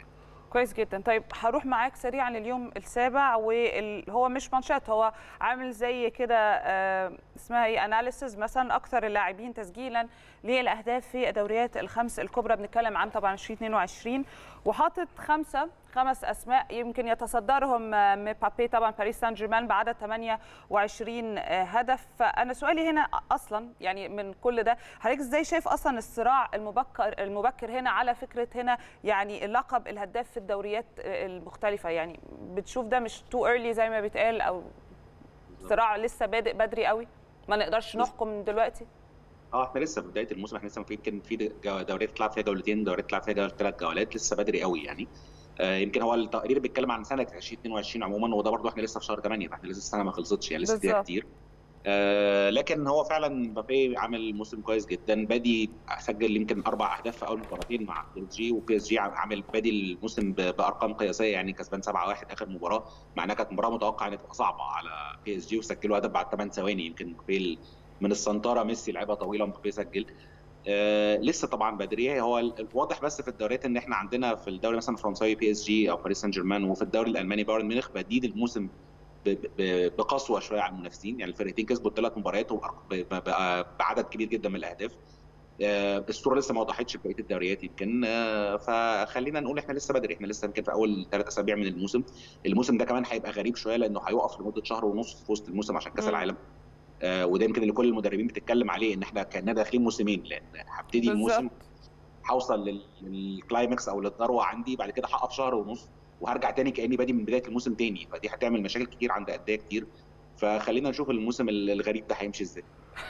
Speaker 1: كويس جدا طيب هروح معاك سريعا لليوم السابع وهو مش مانشات هو عامل زي كده آه، اسمها ايه اناليسز مثلا اكثر اللاعبين تسجيلا للاهداف في الدوريات الخمس الكبرى بنتكلم عن طبعا 2022 وحاطط خمسه خمس اسماء يمكن يتصدرهم آه، مبابي طبعا باريس سان جيرمان بعدد 28 آه، هدف فانا سؤالي هنا اصلا يعني من كل ده حضرتك ازاي شايف اصلا الصراع المبكر المبكر هنا على فكره هنا يعني لقب الهداف في الدوريات المختلفه يعني بتشوف ده مش تو ايرلي زي ما بيتقال او صراع لسه بادئ بدري قوي ما نقدرش نحكم من دلوقتي
Speaker 4: اه احنا لسه في بدايه الموسم احنا لسه يمكن في جو- دوريات تلعب فيها جولتين دوريات تلعب فيها ثلاث جولات لسه بدري قوي يعني آه يمكن هو التقرير بيتكلم عن سنه 2022 عموما وده برضه احنا لسه في شهر 8 فاحنا لسه السنه ما خلصتش يعني لسه فيها
Speaker 1: بالظبط.
Speaker 4: كتير آه لكن هو فعلا مبابي عامل موسم كويس جدا بادي سجل يمكن اربع اهداف في اول مباراتين مع بي اس جي وبي اس جي عامل بادي الموسم ب- بارقام قياسيه يعني كسبان 7-1 اخر مباراه مع انها كانت مباراه متوقع انها تبقى صعبه على بي اس جي وسجلوا هدف بعد 8 ثواني يمكن مبابي من السنتره ميسي لعبها طويله مبابي سجل آه لسه طبعا بدري هو ال- الواضح بس في الدوريات ان احنا عندنا في الدوري مثلا الفرنساوي بي اس جي او باريس سان جيرمان وفي الدوري الالماني بايرن ميونخ بادين الموسم ب- ب- بقسوه شويه على المنافسين يعني الفرقتين كسبوا الثلاث مباريات وبأرق- ب- ب- بعدد كبير جدا من الاهداف آه، الصوره لسه ما وضحتش في بقيه الدوريات يمكن آه، فخلينا نقول احنا لسه بدري احنا لسه يمكن في اول ثلاث اسابيع من الموسم الموسم ده كمان هيبقى غريب شويه لانه هيقف لمده شهر ونص في وسط الموسم عشان كاس
Speaker 1: مم.
Speaker 4: العالم آه، وده يمكن اللي كل المدربين بتتكلم عليه ان احنا كنا داخلين موسمين لان هبتدي الموسم
Speaker 1: بالظبط
Speaker 4: هوصل لل- للكلايمكس او للذروه عندي بعد كده هقف شهر ونص وهرجع تاني كاني بادي من بدايه الموسم تاني فدي هتعمل مشاكل كتير عند انديه كتير فخلينا نشوف الموسم الغريب ده هيمشي ازاي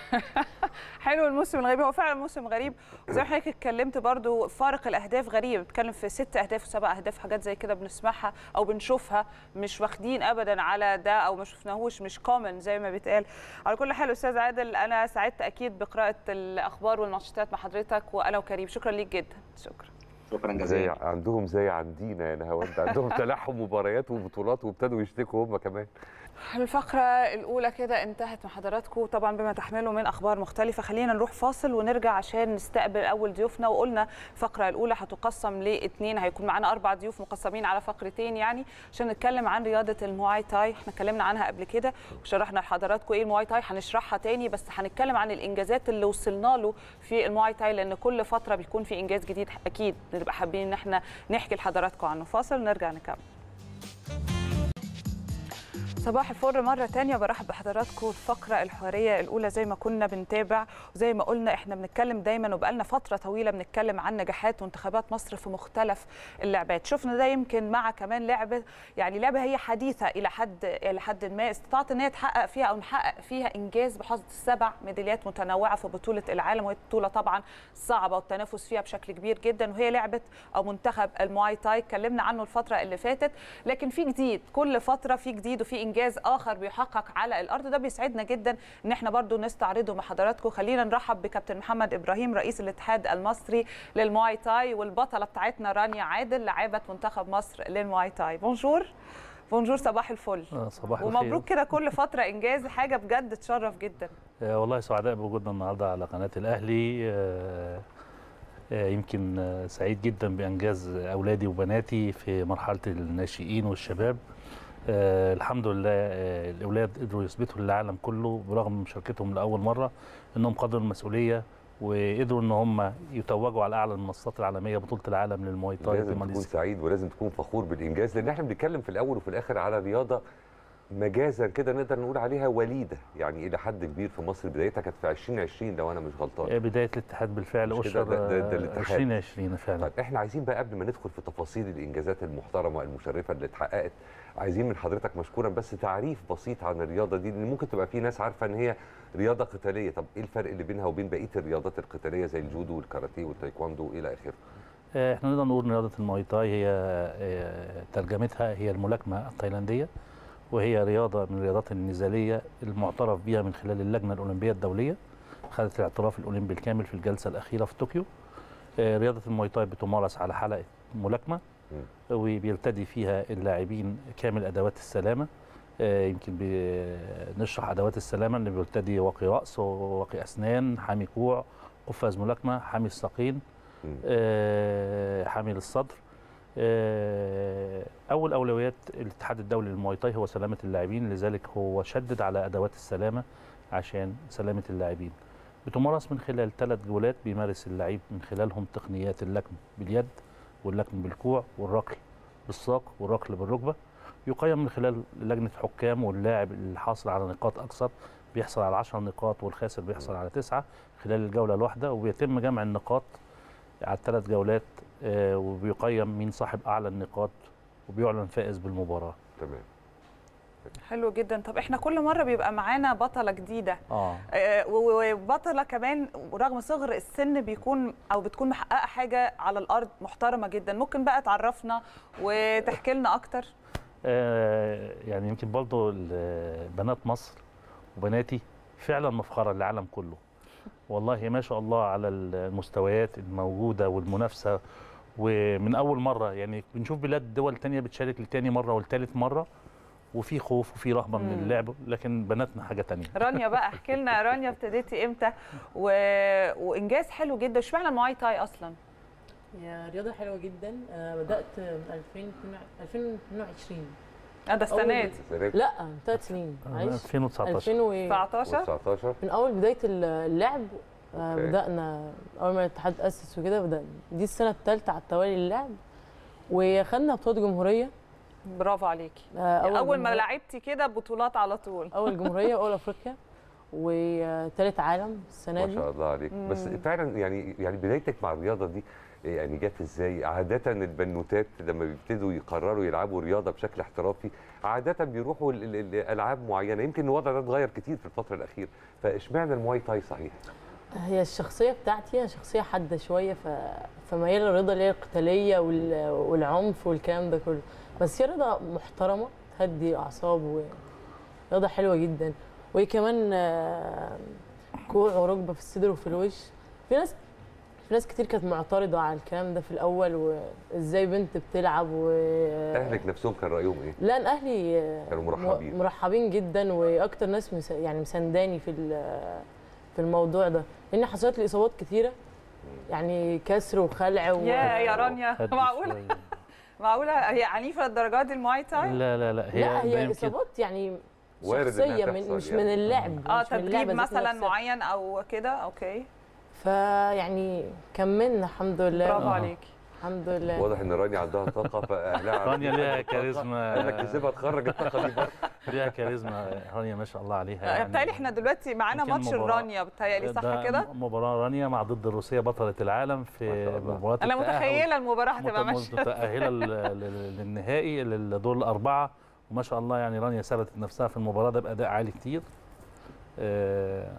Speaker 1: حلو الموسم الغريب هو فعلا موسم غريب وزي ما حضرتك اتكلمت برضو فارق الاهداف غريب بتتكلم في ست اهداف وسبع اهداف حاجات زي كده بنسمعها او بنشوفها مش واخدين ابدا على ده او ما شفناهوش مش كومن زي ما بيتقال على كل حال استاذ عادل انا سعدت اكيد بقراءه الاخبار والماتشات مع حضرتك وانا وكريم شكرا ليك جدا شكرا
Speaker 4: شكرا
Speaker 2: زي
Speaker 4: جزيلا
Speaker 2: عندهم زي عندنا يا نهاوند عندهم تلاحم مباريات وبطولات وابتدوا يشتكوا هم كمان
Speaker 1: الفقرة الأولى كده انتهت مع حضراتكم طبعا بما تحمله من أخبار مختلفة خلينا نروح فاصل ونرجع عشان نستقبل أول ضيوفنا وقلنا الفقرة الأولى هتقسم لاثنين هيكون معانا أربع ضيوف مقسمين على فقرتين يعني عشان نتكلم عن رياضة المواي تاي احنا اتكلمنا عنها قبل كده وشرحنا لحضراتكم إيه المواي تاي هنشرحها تاني بس هنتكلم عن الإنجازات اللي وصلنا له في المواي تاي لأن كل فترة بيكون في إنجاز جديد أكيد نبقى حابين إن احنا نحكي لحضراتكم عنه فاصل ونرجع نكمل صباح الفل مرة تانية برحب بحضراتكم الفقرة الحوارية الأولى زي ما كنا بنتابع وزي ما قلنا احنا بنتكلم دايما وبقالنا فترة طويلة بنتكلم عن نجاحات منتخبات مصر في مختلف اللعبات شفنا ده يمكن مع كمان لعبة يعني لعبة هي حديثة إلى حد إلى حد ما استطاعت إن هي تحقق فيها أو نحقق فيها إنجاز بحصد سبع ميداليات متنوعة في بطولة العالم وهي بطولة طبعا صعبة والتنافس فيها بشكل كبير جدا وهي لعبة أو منتخب المواي تاي اتكلمنا عنه الفترة اللي فاتت لكن في جديد كل فترة في جديد وفي انجاز اخر بيحقق على الارض ده بيسعدنا جدا ان احنا برضو نستعرضه مع حضراتكم خلينا نرحب بكابتن محمد ابراهيم رئيس الاتحاد المصري للمواي تاي والبطله بتاعتنا رانيا عادل لاعبه منتخب مصر للمواي تاي بونجور بونجور صباح الفل
Speaker 5: آه، صباح
Speaker 1: ومبروك كده كل فتره انجاز حاجه بجد تشرف جدا
Speaker 5: الخير آه، والله سعداء بوجودنا النهارده على قناه الاهلي آه، آه، يمكن آه، سعيد جدا بانجاز اولادي وبناتي في مرحله الناشئين والشباب آه، الحمد لله آه، الاولاد قدروا يثبتوا للعالم كله برغم مشاركتهم لاول مره انهم قدروا المسؤوليه وقدروا ان هم يتوجوا على اعلى المنصات العالميه بطوله العالم للمواي تاي في
Speaker 2: لازم تكون
Speaker 5: ماليزيا
Speaker 2: سعيد ولازم تكون فخور بالانجاز لان احنا بنتكلم في الاول وفي الاخر على رياضه مجازا كده نقدر نقول عليها وليده يعني الى حد كبير في مصر بدايتها كانت في 2020 لو انا مش غلطان
Speaker 5: آه، بدايه الاتحاد بالفعل
Speaker 2: مش كده؟
Speaker 5: اشهر
Speaker 2: ده- ده- ده الاتحاد.
Speaker 5: 2020 فعلا
Speaker 2: طيب احنا عايزين بقى قبل ما ندخل في تفاصيل الانجازات المحترمه المشرفه اللي اتحققت عايزين من حضرتك مشكورا بس تعريف بسيط عن الرياضه دي لان ممكن تبقى في ناس عارفه ان هي رياضه قتاليه طب ايه الفرق اللي بينها وبين بقيه الرياضات القتاليه زي الجودو والكاراتيه والتايكواندو الى اخره
Speaker 5: آه، احنا نقدر نقول ان رياضه المواي تاي هي آه، ترجمتها هي الملاكمه التايلانديه وهي رياضه من الرياضات النزاليه المعترف بها من خلال اللجنه الاولمبيه الدوليه خدت الاعتراف الاولمبي الكامل في الجلسه الاخيره في طوكيو آه، رياضه المواي تاي بتمارس على حلقه ملاكمه وبيرتدي فيها اللاعبين كامل ادوات السلامه آه، يمكن بنشرح ادوات السلامه اللي بيرتدي واقي راس وواقي اسنان حامي كوع قفاز ملاكمه حامي الساقين
Speaker 2: مم.
Speaker 5: آه، حامل الصدر آه، اول اولويات الاتحاد الدولي للمواي تاي هو سلامه اللاعبين لذلك هو شدد على ادوات السلامه عشان سلامه اللاعبين بتمارس من خلال ثلاث جولات بيمارس اللعيب من خلالهم تقنيات اللكم باليد واللكم بالكوع والركل بالساق والركل بالركبه يقيم من خلال لجنه حكام واللاعب الحاصل على نقاط اكثر بيحصل على 10 نقاط والخاسر بيحصل على تسعة خلال الجوله الواحده وبيتم جمع النقاط على الثلاث جولات آه، وبيقيم مين صاحب اعلى النقاط وبيعلن فائز بالمباراه
Speaker 2: تمام
Speaker 1: حلو جدا طب احنا كل مره بيبقى معانا بطله جديده
Speaker 5: اه
Speaker 1: آه، و- وبطله كمان رغم صغر السن بيكون او بتكون محققه حاجه على الارض محترمه جدا ممكن بقى تعرفنا وتحكي لنا اكتر
Speaker 5: آه، يعني يمكن برضه ال- بنات مصر وبناتي فعلا مفخره للعالم كله والله ما شاء الله على المستويات الموجوده والمنافسه ومن اول مره يعني بنشوف بلاد دول تانية بتشارك لتاني مره ولتالت مره وفي خوف وفي رهبه من
Speaker 1: مم.
Speaker 5: اللعب لكن بناتنا حاجه تانية
Speaker 1: رانيا بقى احكي لنا يا رانيا ابتديتي امتى و... وانجاز حلو جدا اشمعنى المواي تاي اصلا
Speaker 6: هي رياضة حلوة جدا أنا بدأت من 2022
Speaker 1: اه ده السنه
Speaker 6: أول-
Speaker 1: دي
Speaker 2: سنة
Speaker 6: لا ثلاث سنين معلش
Speaker 5: 2019
Speaker 6: 2000 و...
Speaker 1: 19
Speaker 2: 19
Speaker 6: من أول بداية اللعب آه،
Speaker 2: أوكي.
Speaker 6: بدأنا أول ما الاتحاد تأسس وكده بدأنا دي السنة الثالثة على التوالي اللعب وخدنا بطولة جمهورية
Speaker 1: برافو عليكي
Speaker 6: آه،
Speaker 1: اول ما
Speaker 6: جمهورية-
Speaker 1: لعبتي كده بطولات على طول
Speaker 6: أول جمهورية وأول أفريقيا وثالث عالم السنة
Speaker 2: ما
Speaker 6: دي
Speaker 2: شاء الله عليك بس
Speaker 1: مم.
Speaker 2: فعلا يعني يعني بدايتك مع الرياضه دي يعني جت ازاي؟ عادة البنوتات لما بيبتدوا يقرروا يلعبوا رياضة بشكل احترافي عادة بيروحوا ل- ل- لألعاب معينة يمكن الوضع ده اتغير كتير في الفترة الأخيرة فاشمعنى المواي تاي صحيح؟
Speaker 6: هي الشخصية بتاعتي أنا شخصية حادة شوية ف... فميال للرياضة اللي هي القتالية وال... والعنف والكلام ده كله بس هي رياضة محترمة تهدي الأعصاب ورياضة حلوة جدا وهي كمان آه، كوع وركبة في الصدر وفي الوش في ناس في ناس كتير كانت معترضة على الكلام ده في الأول وإزاي بنت بتلعب و
Speaker 2: أهلك نفسهم كان رأيهم إيه؟
Speaker 6: لا أنا اهلي آه،
Speaker 2: كانوا مرحبين.
Speaker 6: م- مرحبين جدا واكتر ناس مس... يعني مسانداني في ال- في الموضوع ده لان حصلت لي اصابات كتيره يعني كسر وخلع و...
Speaker 1: يا يا رانيا
Speaker 5: هدي
Speaker 1: معقوله
Speaker 5: شوية.
Speaker 1: معقوله هي عنيفه للدرجات دي المواي تاي
Speaker 5: لا لا لا هي
Speaker 6: لا
Speaker 5: ده
Speaker 6: هي
Speaker 5: يمكن-
Speaker 6: اصابات يعني
Speaker 2: وارد إنها
Speaker 6: شخصيه من
Speaker 2: تحصل
Speaker 6: مش
Speaker 2: يعني.
Speaker 6: من اللعب
Speaker 1: اه
Speaker 6: مش من اللعبة
Speaker 1: تدريب
Speaker 6: ذات
Speaker 1: مثلا
Speaker 6: نفسها.
Speaker 1: معين او كده اوكي
Speaker 6: فيعني كملنا الحمد لله
Speaker 1: برافو
Speaker 5: آه.
Speaker 1: عليكي
Speaker 6: الحمد لله
Speaker 2: واضح إن رانيا عندها طاقة فأهلها
Speaker 5: رانيا
Speaker 2: عندهم
Speaker 5: ليها
Speaker 2: عندها طاقة.
Speaker 5: كاريزما.
Speaker 2: قال لك تسيبها تخرج الطاقة دي بره
Speaker 5: ليها كاريزما رانيا ما شاء الله عليها
Speaker 1: آه،
Speaker 5: يعني
Speaker 1: بتهيألي احنا دلوقتي معانا
Speaker 5: يمكن
Speaker 1: ماتش
Speaker 5: مباراة-
Speaker 1: الرانيا بتهيألي صح
Speaker 5: ده
Speaker 1: كده
Speaker 5: مباراة رانيا مع ضد الروسية بطلة العالم
Speaker 2: ما
Speaker 5: في
Speaker 2: شاء الله.
Speaker 5: مباراة
Speaker 1: انا
Speaker 5: التأهل-
Speaker 1: متخيله المباراه هتبقى
Speaker 5: مت-
Speaker 1: ماشيه
Speaker 5: متأهلة لل- لل- للنهائي للدور الأربعة وما شاء الله يعني رانيا ثبتت نفسها في المباراة ده بأداء عالي كتير آه،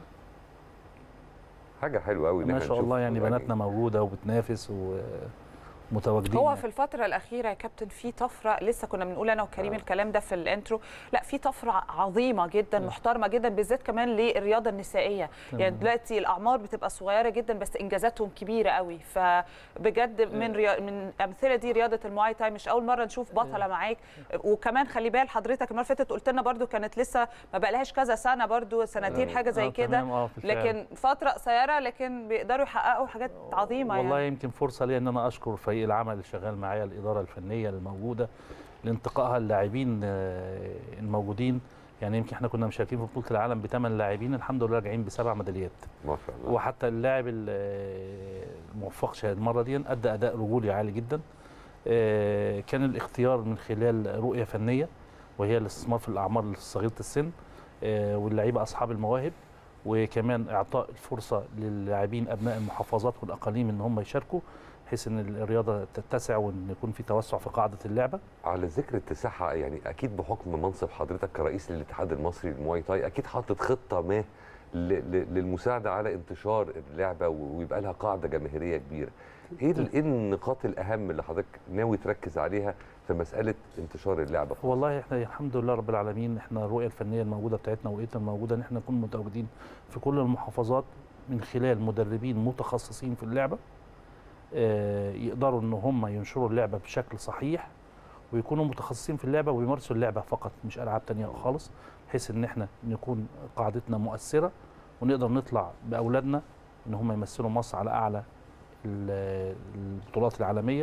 Speaker 2: حاجة حلوة قوي
Speaker 5: ما شاء الله يعني بناتنا موجودة وبتنافس ومتواجدين
Speaker 1: هو في الفترة الأخيرة يا كابتن في طفرة لسه كنا بنقول أنا وكريم
Speaker 2: آه.
Speaker 1: الكلام ده في الانترو لا في طفرة عظيمة جدا
Speaker 5: آه.
Speaker 1: محترمة جدا بالذات كمان للرياضة النسائية
Speaker 5: تمام.
Speaker 1: يعني دلوقتي الأعمار بتبقى صغيرة جدا بس إنجازاتهم كبيرة قوي فبجد من ريا... من أمثلة دي رياضة المواي تاي مش أول مرة نشوف بطلة معاك وكمان خلي بال حضرتك المرة اللي فاتت قلت لنا برضو كانت لسه ما بقالهاش كذا سنة برضو سنتين
Speaker 2: آه.
Speaker 1: حاجة زي
Speaker 5: آه،
Speaker 1: كده
Speaker 5: تمام، آه، في الفعل.
Speaker 1: لكن فترة قصيرة لكن بيقدروا يحققوا حاجات عظيمة
Speaker 5: والله
Speaker 1: يعني.
Speaker 5: يمكن فرصه لي ان انا اشكر فريق العمل اللي شغال معايا الاداره الفنيه الموجوده لانتقائها اللاعبين آه، الموجودين يعني يمكن احنا كنا مشاركين في بطوله العالم بثمان لاعبين الحمد لله راجعين بسبع ميداليات
Speaker 2: ما شاء الله
Speaker 5: وحتى اللاعب ال- الموفق شاهد المره دي ادى اداء رجولي عالي جدا آه، كان الاختيار من خلال رؤيه فنيه وهي الاستثمار في الاعمار صغيره السن آه، واللعيبه اصحاب المواهب وكمان اعطاء الفرصه للاعبين ابناء المحافظات والاقاليم ان هم يشاركوا بحيث ان الرياضه تتسع وان يكون في توسع في قاعده اللعبه
Speaker 2: على ذكر اتساعها يعني اكيد بحكم منصب حضرتك كرئيس للاتحاد المصري للمواي تاي اكيد حاطط خطه ما ل- ل- للمساعده على انتشار اللعبه و- ويبقى لها قاعده جماهيريه كبيره. ايه ال- إيه النقاط الاهم اللي حضرتك ناوي تركز عليها في مساله انتشار اللعبه؟ في مصر؟
Speaker 5: والله احنا الحمد لله رب العالمين احنا الرؤيه الفنيه الموجوده بتاعتنا ورؤيتنا الموجوده ان احنا نكون متواجدين في كل المحافظات من خلال مدربين متخصصين في اللعبه آه، يقدروا ان هم ينشروا اللعبه بشكل صحيح ويكونوا متخصصين في اللعبه ويمارسوا اللعبه فقط مش العاب تانية خالص بحيث ان احنا نكون قاعدتنا مؤثره ونقدر نطلع باولادنا ان هم يمثلوا مصر على اعلى ال- البطولات العالميه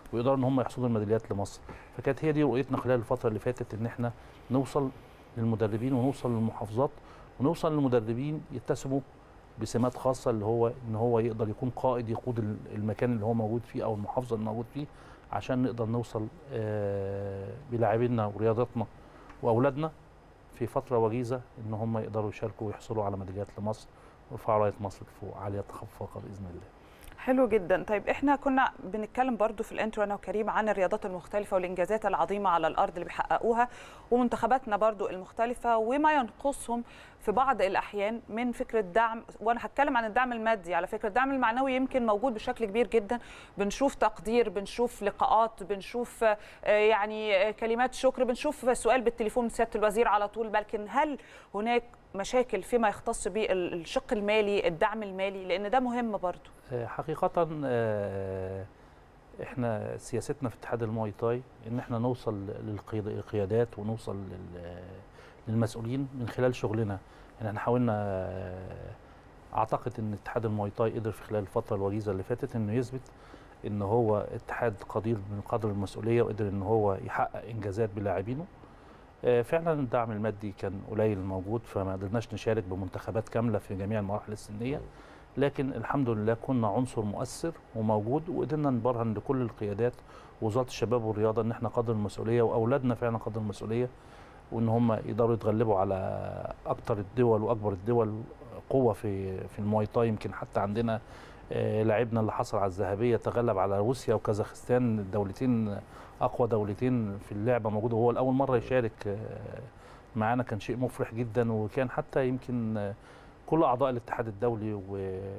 Speaker 5: ويقدروا ان هم يحصدوا الميداليات لمصر فكانت هي دي رؤيتنا خلال الفتره اللي فاتت ان احنا نوصل للمدربين ونوصل للمحافظات ونوصل للمدربين يتسموا بسمات خاصه اللي هو ان هو يقدر يكون قائد يقود ال- المكان اللي هو موجود فيه او المحافظه اللي موجود فيه عشان نقدر نوصل آه، بلاعبينا ورياضتنا واولادنا في فتره وجيزه ان هم يقدروا يشاركوا ويحصلوا على ميداليات لمصر ويرفعوا رايه مصر فوق عاليه تخفقه باذن الله
Speaker 1: حلو جدا طيب احنا كنا بنتكلم برضو في الانترو انا وكريم عن الرياضات المختلفه والانجازات العظيمه على الارض اللي بيحققوها ومنتخباتنا برضو المختلفه وما ينقصهم في بعض الاحيان من فكره دعم وانا هتكلم عن الدعم المادي على فكره الدعم المعنوي يمكن موجود بشكل كبير جدا بنشوف تقدير بنشوف لقاءات بنشوف آه، يعني آه، كلمات شكر بنشوف سؤال بالتليفون من سياده الوزير على طول لكن هل هناك مشاكل فيما يختص بالشق المالي الدعم المالي لان ده مهم برضو
Speaker 5: آه، حقيقة آه، احنا سياستنا في اتحاد المواي تاي ان احنا نوصل للقياد- للقيادات ونوصل لل- للمسؤولين من خلال شغلنا يعني احنا حاولنا آه، اعتقد ان اتحاد المواي تاي قدر في خلال الفترة الوجيزة اللي فاتت انه يثبت ان هو اتحاد قدير من قدر المسؤولية وقدر ان هو يحقق انجازات بلاعبينه آه، فعلا الدعم المادي كان قليل موجود فما قدرناش نشارك بمنتخبات كاملة في جميع المراحل السنية لكن الحمد لله كنا عنصر مؤثر وموجود وقدرنا نبرهن لكل القيادات ووزاره الشباب والرياضه ان احنا قدر المسؤوليه واولادنا فعلا قدر المسؤوليه وان هم يقدروا يتغلبوا على اكتر الدول واكبر الدول قوه في في المواي تاي يمكن حتى عندنا آه، لاعبنا اللي حصل على الذهبيه تغلب على روسيا وكازاخستان الدولتين اقوى دولتين في اللعبه موجوده وهو الاول مره يشارك آه، معانا كان شيء مفرح جدا وكان حتى يمكن آه، كل اعضاء الاتحاد الدولي و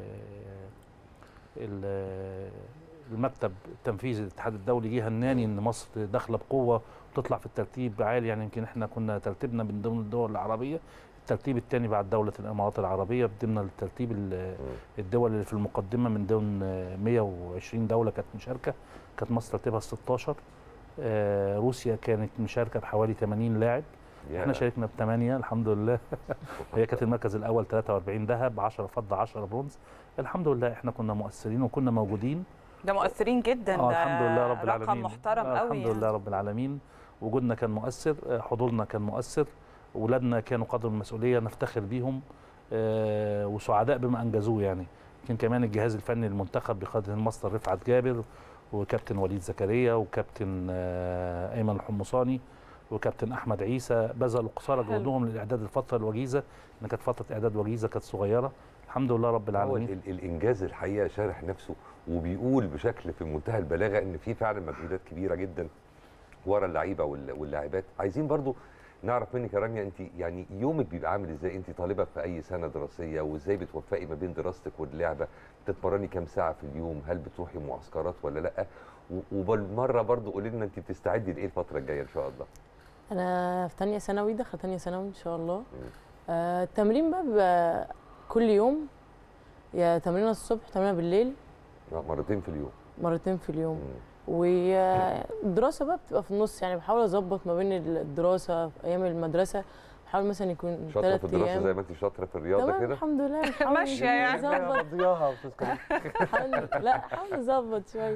Speaker 5: ال- المكتب التنفيذي للاتحاد الدولي جه هناني ان مصر داخله بقوه وتطلع في الترتيب عالي يعني يمكن احنا كنا ترتيبنا من ضمن الدول العربيه الترتيب الثاني بعد دوله الامارات العربيه ضمن الترتيب ال- الدول اللي في المقدمه من ضمن 120 دوله كانت مشاركه كانت مصر ترتيبها 16 آه، روسيا كانت مشاركه بحوالي 80 لاعب احنا شاركنا بثمانية الحمد لله هي كانت المركز الاول 43 ذهب 10 فضه 10 برونز الحمد لله احنا كنا مؤثرين وكنا موجودين
Speaker 1: ده مؤثرين جدا
Speaker 5: آه
Speaker 1: ده
Speaker 5: الحمد لله رب العالمين
Speaker 1: رقم محترم
Speaker 5: آه
Speaker 1: قوي
Speaker 5: الحمد لله رب العالمين وجودنا كان مؤثر آه، حضورنا كان مؤثر ولادنا كانوا قدر المسؤوليه نفتخر بيهم آه، وسعداء بما انجزوه يعني يمكن كمان الجهاز الفني للمنتخب بقياده الماستر رفعت جابر وكابتن وليد زكريا وكابتن آه، ايمن الحمصاني وكابتن احمد عيسى بذلوا قصارى
Speaker 1: حلو.
Speaker 5: جهدهم للاعداد الفتره الوجيزه ان كانت فتره اعداد وجيزه كانت صغيره الحمد لله رب
Speaker 2: هو
Speaker 5: العالمين
Speaker 2: ال- الانجاز الحقيقه شارح نفسه وبيقول بشكل في منتهى البلاغه ان في فعلا مجهودات كبيره جدا ورا اللعيبه وال- واللاعبات عايزين برضو نعرف منك يا رانيا انت يعني يومك بيبقى عامل ازاي انت طالبه في اي سنه دراسيه وازاي بتوفقي ما بين دراستك واللعبه بتتمرني كام ساعه في اليوم هل بتروحي معسكرات ولا لا و- وبالمره برضو قولي لنا انت بتستعدي لايه الفتره الجايه ان شاء الله
Speaker 6: انا في تانية ثانوي داخله تانية ثانوي ان شاء الله آه التمرين بقى بيبقى كل يوم يا تمرين الصبح تمرين بالليل
Speaker 2: مرتين في اليوم
Speaker 6: مرتين في اليوم
Speaker 2: مم.
Speaker 6: والدراسه بقى بتبقى في النص يعني بحاول اظبط ما بين الدراسه في ايام المدرسه بحاول مثلا يكون
Speaker 2: شاطره في
Speaker 6: ثلاث
Speaker 2: الدراسه
Speaker 6: ايام
Speaker 2: زي ما انت شاطره في الرياضه
Speaker 6: تمام
Speaker 2: كده
Speaker 6: الحمد لله بنحاول
Speaker 1: ماشية يعني.
Speaker 6: نظبط
Speaker 5: مضياها وتسكت
Speaker 6: حاول لا حاول نظبط شويه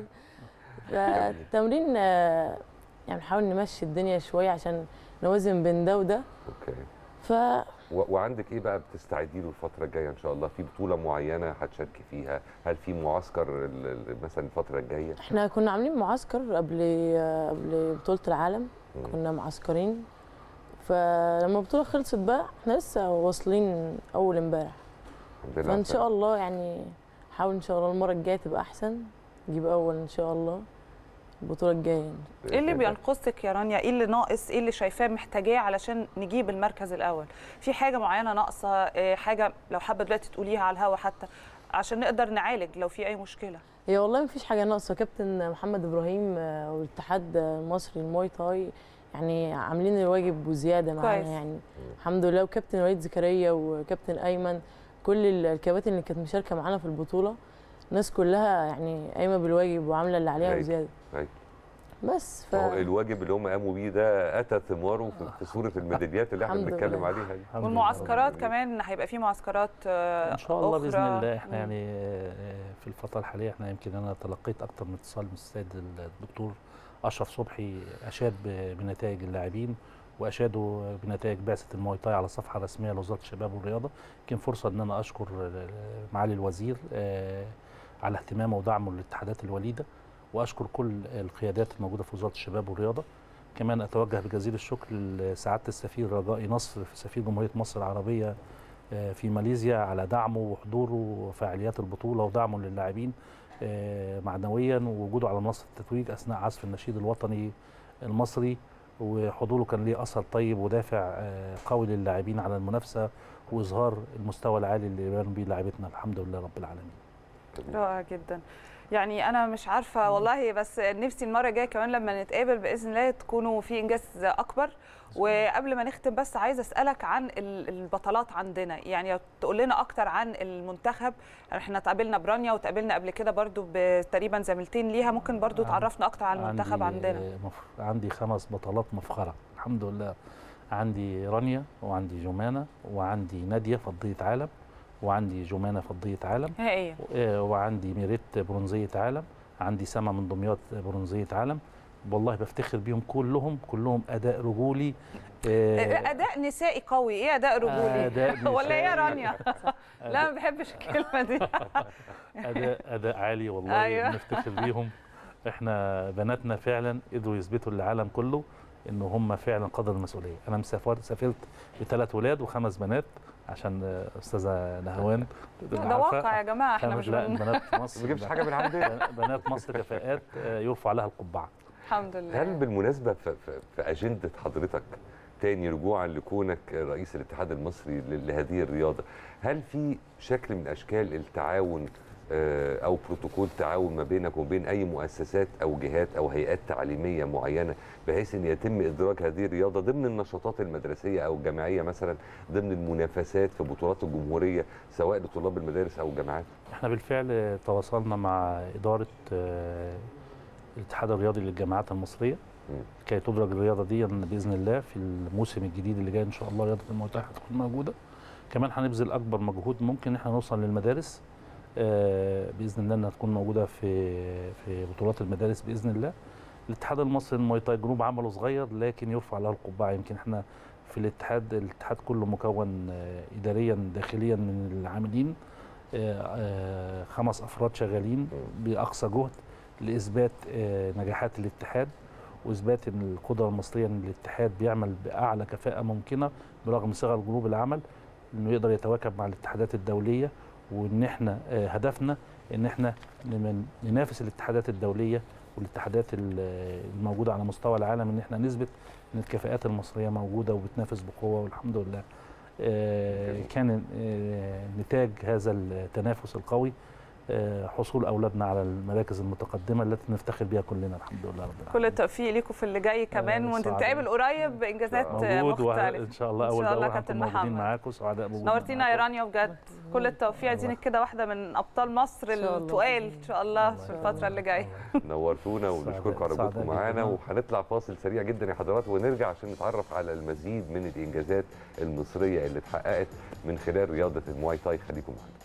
Speaker 6: فالتمرين آه، يعني نحاول نمشي الدنيا شويه عشان نوازن بين ده وده
Speaker 2: اوكي
Speaker 6: ف
Speaker 2: و- وعندك ايه بقى بتستعدي له الفتره الجايه ان شاء الله في بطوله معينه هتشاركي فيها هل في معسكر ال- ال- مثلا الفتره الجايه
Speaker 6: احنا كنا عاملين معسكر قبل آه، قبل بطوله العالم
Speaker 2: مم.
Speaker 6: كنا معسكرين فلما البطوله خلصت بقى احنا لسه واصلين اول امبارح
Speaker 2: الحمد لله
Speaker 6: فان
Speaker 2: على
Speaker 6: شاء الله يعني حاول ان شاء الله المره الجايه تبقى احسن نجيب اول ان شاء الله البطوله الجايه يعني.
Speaker 2: السلامة.
Speaker 1: ايه اللي
Speaker 2: بإذن الله.
Speaker 1: بينقصك يا رانيا ايه اللي ناقص ايه اللي شايفاه محتاجاه علشان نجيب المركز الاول في حاجه معينه ناقصه إيه حاجه لو حابه دلوقتي تقوليها على الهوا حتى عشان نقدر نعالج لو في اي مشكله
Speaker 6: هي والله مفيش حاجه ناقصه كابتن محمد ابراهيم آه، والاتحاد المصري الماي تاي يعني عاملين الواجب وزياده معانا
Speaker 1: كويس.
Speaker 6: يعني الحمد لله وكابتن وليد زكريا وكابتن ايمن كل ال- الكباتن اللي كانت مشاركه معانا في البطوله الناس كلها يعني قايمه بالواجب وعامله اللي عليها
Speaker 2: أيوة.
Speaker 6: وزياده
Speaker 2: أيوة.
Speaker 6: بس ف
Speaker 2: هو الواجب اللي هم قاموا بيه ده اتى ثماره في- في صوره الميداليات اللي احنا
Speaker 6: الحمد
Speaker 2: بنتكلم
Speaker 6: لله.
Speaker 2: عليها دي
Speaker 5: الحمد لله
Speaker 1: والمعسكرات
Speaker 2: رب
Speaker 1: كمان هيبقى في معسكرات آه،
Speaker 5: ان شاء الله باذن
Speaker 1: أخرى.
Speaker 5: الله احنا
Speaker 1: مم.
Speaker 5: يعني آه، في الفتره الحاليه احنا يمكن انا تلقيت اكتر من اتصال من السيد الدكتور اشرف صبحي اشاد ب- بنتائج اللاعبين واشادوا بنتائج بعثه المواي تاي على الصفحه الرسميه لوزاره الشباب والرياضه يمكن فرصه ان انا اشكر آه، معالي الوزير آه، على اهتمامه ودعمه للاتحادات الوليده واشكر كل القيادات الموجوده في وزاره الشباب والرياضه كمان اتوجه بجزيل الشكر لسعاده السفير رجائي نصر في سفير جمهوريه مصر العربيه آه، في ماليزيا على دعمه وحضوره وفعاليات البطوله ودعمه للاعبين آه، معنويا ووجوده على منصه التتويج اثناء عزف النشيد الوطني المصري وحضوره كان ليه اثر طيب ودافع آه، قوي للاعبين على المنافسه واظهار المستوى العالي اللي بيبان بيه لاعبتنا الحمد لله رب العالمين
Speaker 1: رائع جدا يعني انا مش عارفه والله بس نفسي المره الجايه كمان لما نتقابل باذن الله تكونوا في انجاز اكبر وقبل ما نختم بس عايزه اسالك عن ال- البطلات عندنا يعني تقول لنا اكتر عن المنتخب احنا اتقابلنا برانيا وتقابلنا قبل كده برضو تقريبا زميلتين ليها ممكن برضو
Speaker 5: عن-
Speaker 1: تعرفنا اكتر عن المنتخب
Speaker 5: عندي
Speaker 1: عندنا
Speaker 5: آه، مف... عندي خمس بطلات مفخره الحمد لله عندي رانيا وعندي جمانه وعندي ناديه فضيه عالم وعندي جمانه فضيه عالم
Speaker 1: هي ايه
Speaker 5: آه، وعندي ميريت برونزيه عالم عندي سما من دمياط برونزيه عالم والله بفتخر بيهم كلهم كلهم اداء رجولي آه،
Speaker 1: اداء نسائي قوي ايه اداء رجولي
Speaker 5: أداء
Speaker 1: ولا ايه يا
Speaker 5: نسائي.
Speaker 1: رانيا لا ما بحبش الكلمه دي
Speaker 5: اداء اداء عالي والله
Speaker 1: أيوة.
Speaker 5: بنفتخر بيهم احنا بناتنا فعلا قدروا يثبتوا للعالم كله ان هم فعلا قدر المسؤوليه انا مسافر سافرت بثلاث ولاد وخمس بنات عشان آه، استاذه نهوان
Speaker 1: ده
Speaker 5: عارفة.
Speaker 1: واقع يا جماعه احنا
Speaker 5: خمس
Speaker 1: مش
Speaker 5: لا
Speaker 1: بن...
Speaker 5: البنات في
Speaker 2: ما
Speaker 5: مصر
Speaker 2: بيجيبش حاجه من عندنا
Speaker 5: بنات مصر كفاءات آه، يرفع لها القبعه
Speaker 1: الحمد لله
Speaker 2: هل بالمناسبه في, في, في اجنده حضرتك تاني رجوعا لكونك رئيس الاتحاد المصري ل- لهذه الرياضه هل في شكل من اشكال التعاون آه، او بروتوكول تعاون ما بينك وبين اي مؤسسات او جهات او هيئات تعليميه معينه بحيث ان يتم ادراج هذه الرياضه ضمن النشاطات المدرسيه او الجامعيه مثلا ضمن المنافسات في بطولات الجمهوريه سواء لطلاب المدارس او الجامعات
Speaker 5: احنا بالفعل تواصلنا مع اداره آه، الاتحاد الرياضي للجامعات المصريه
Speaker 2: مم.
Speaker 5: كي تدرج الرياضه دي باذن الله في الموسم الجديد اللي جاي ان شاء الله رياضه المواي هتكون موجوده كمان هنبذل اكبر مجهود ممكن ان احنا نوصل للمدارس آه، باذن الله انها تكون موجوده في في بطولات المدارس باذن الله الاتحاد المصري للمواي تاي جنوب عمله صغير لكن يرفع له القبعه يمكن احنا في الاتحاد الاتحاد كله مكون آه، اداريا داخليا من العاملين آه، آه، خمس افراد شغالين باقصى جهد لاثبات آه، نجاحات الاتحاد واثبات ان القدره المصريه ان الاتحاد بيعمل باعلى كفاءه ممكنه برغم صغر جنوب العمل انه يقدر يتواكب مع الاتحادات الدوليه وان احنا آه، هدفنا ان احنا نمن- ننافس الاتحادات الدوليه والاتحادات ال- الموجوده على مستوى العالم ان احنا نثبت ان الكفاءات المصريه موجوده وبتنافس بقوه والحمد لله آه،
Speaker 2: جميل.
Speaker 5: كان آه، نتاج هذا التنافس القوي آه، حصول اولادنا على المراكز المتقدمه التي نفتخر بها كلنا الحمد لله رب العالمين
Speaker 1: كل التوفيق ليكم في اللي جاي كمان
Speaker 5: آه،
Speaker 1: ونتقابل قريب بانجازات
Speaker 5: موجود
Speaker 1: مختلفه
Speaker 5: وان شاء الله
Speaker 1: إن
Speaker 5: اول
Speaker 1: شاء الله
Speaker 5: باول
Speaker 1: كابتن
Speaker 5: هنكون موجودين
Speaker 1: محمد.
Speaker 5: معاكم سعداء بوجودنا
Speaker 1: نورتينا يا
Speaker 5: معاكم.
Speaker 1: رانيا بجد كل التوفيق عايزينك كده واحده من ابطال مصر
Speaker 6: إن شاء الله.
Speaker 1: التقال ان شاء الله
Speaker 5: الله
Speaker 1: في الفتره اللي جايه
Speaker 2: نورتونا ونشكركم على
Speaker 5: سعداء
Speaker 2: وجودكم
Speaker 5: جداً.
Speaker 2: معانا وهنطلع فاصل سريع جدا يا حضرات ونرجع عشان نتعرف على المزيد من الانجازات المصريه اللي اتحققت من خلال رياضه المواي تاي خليكم معانا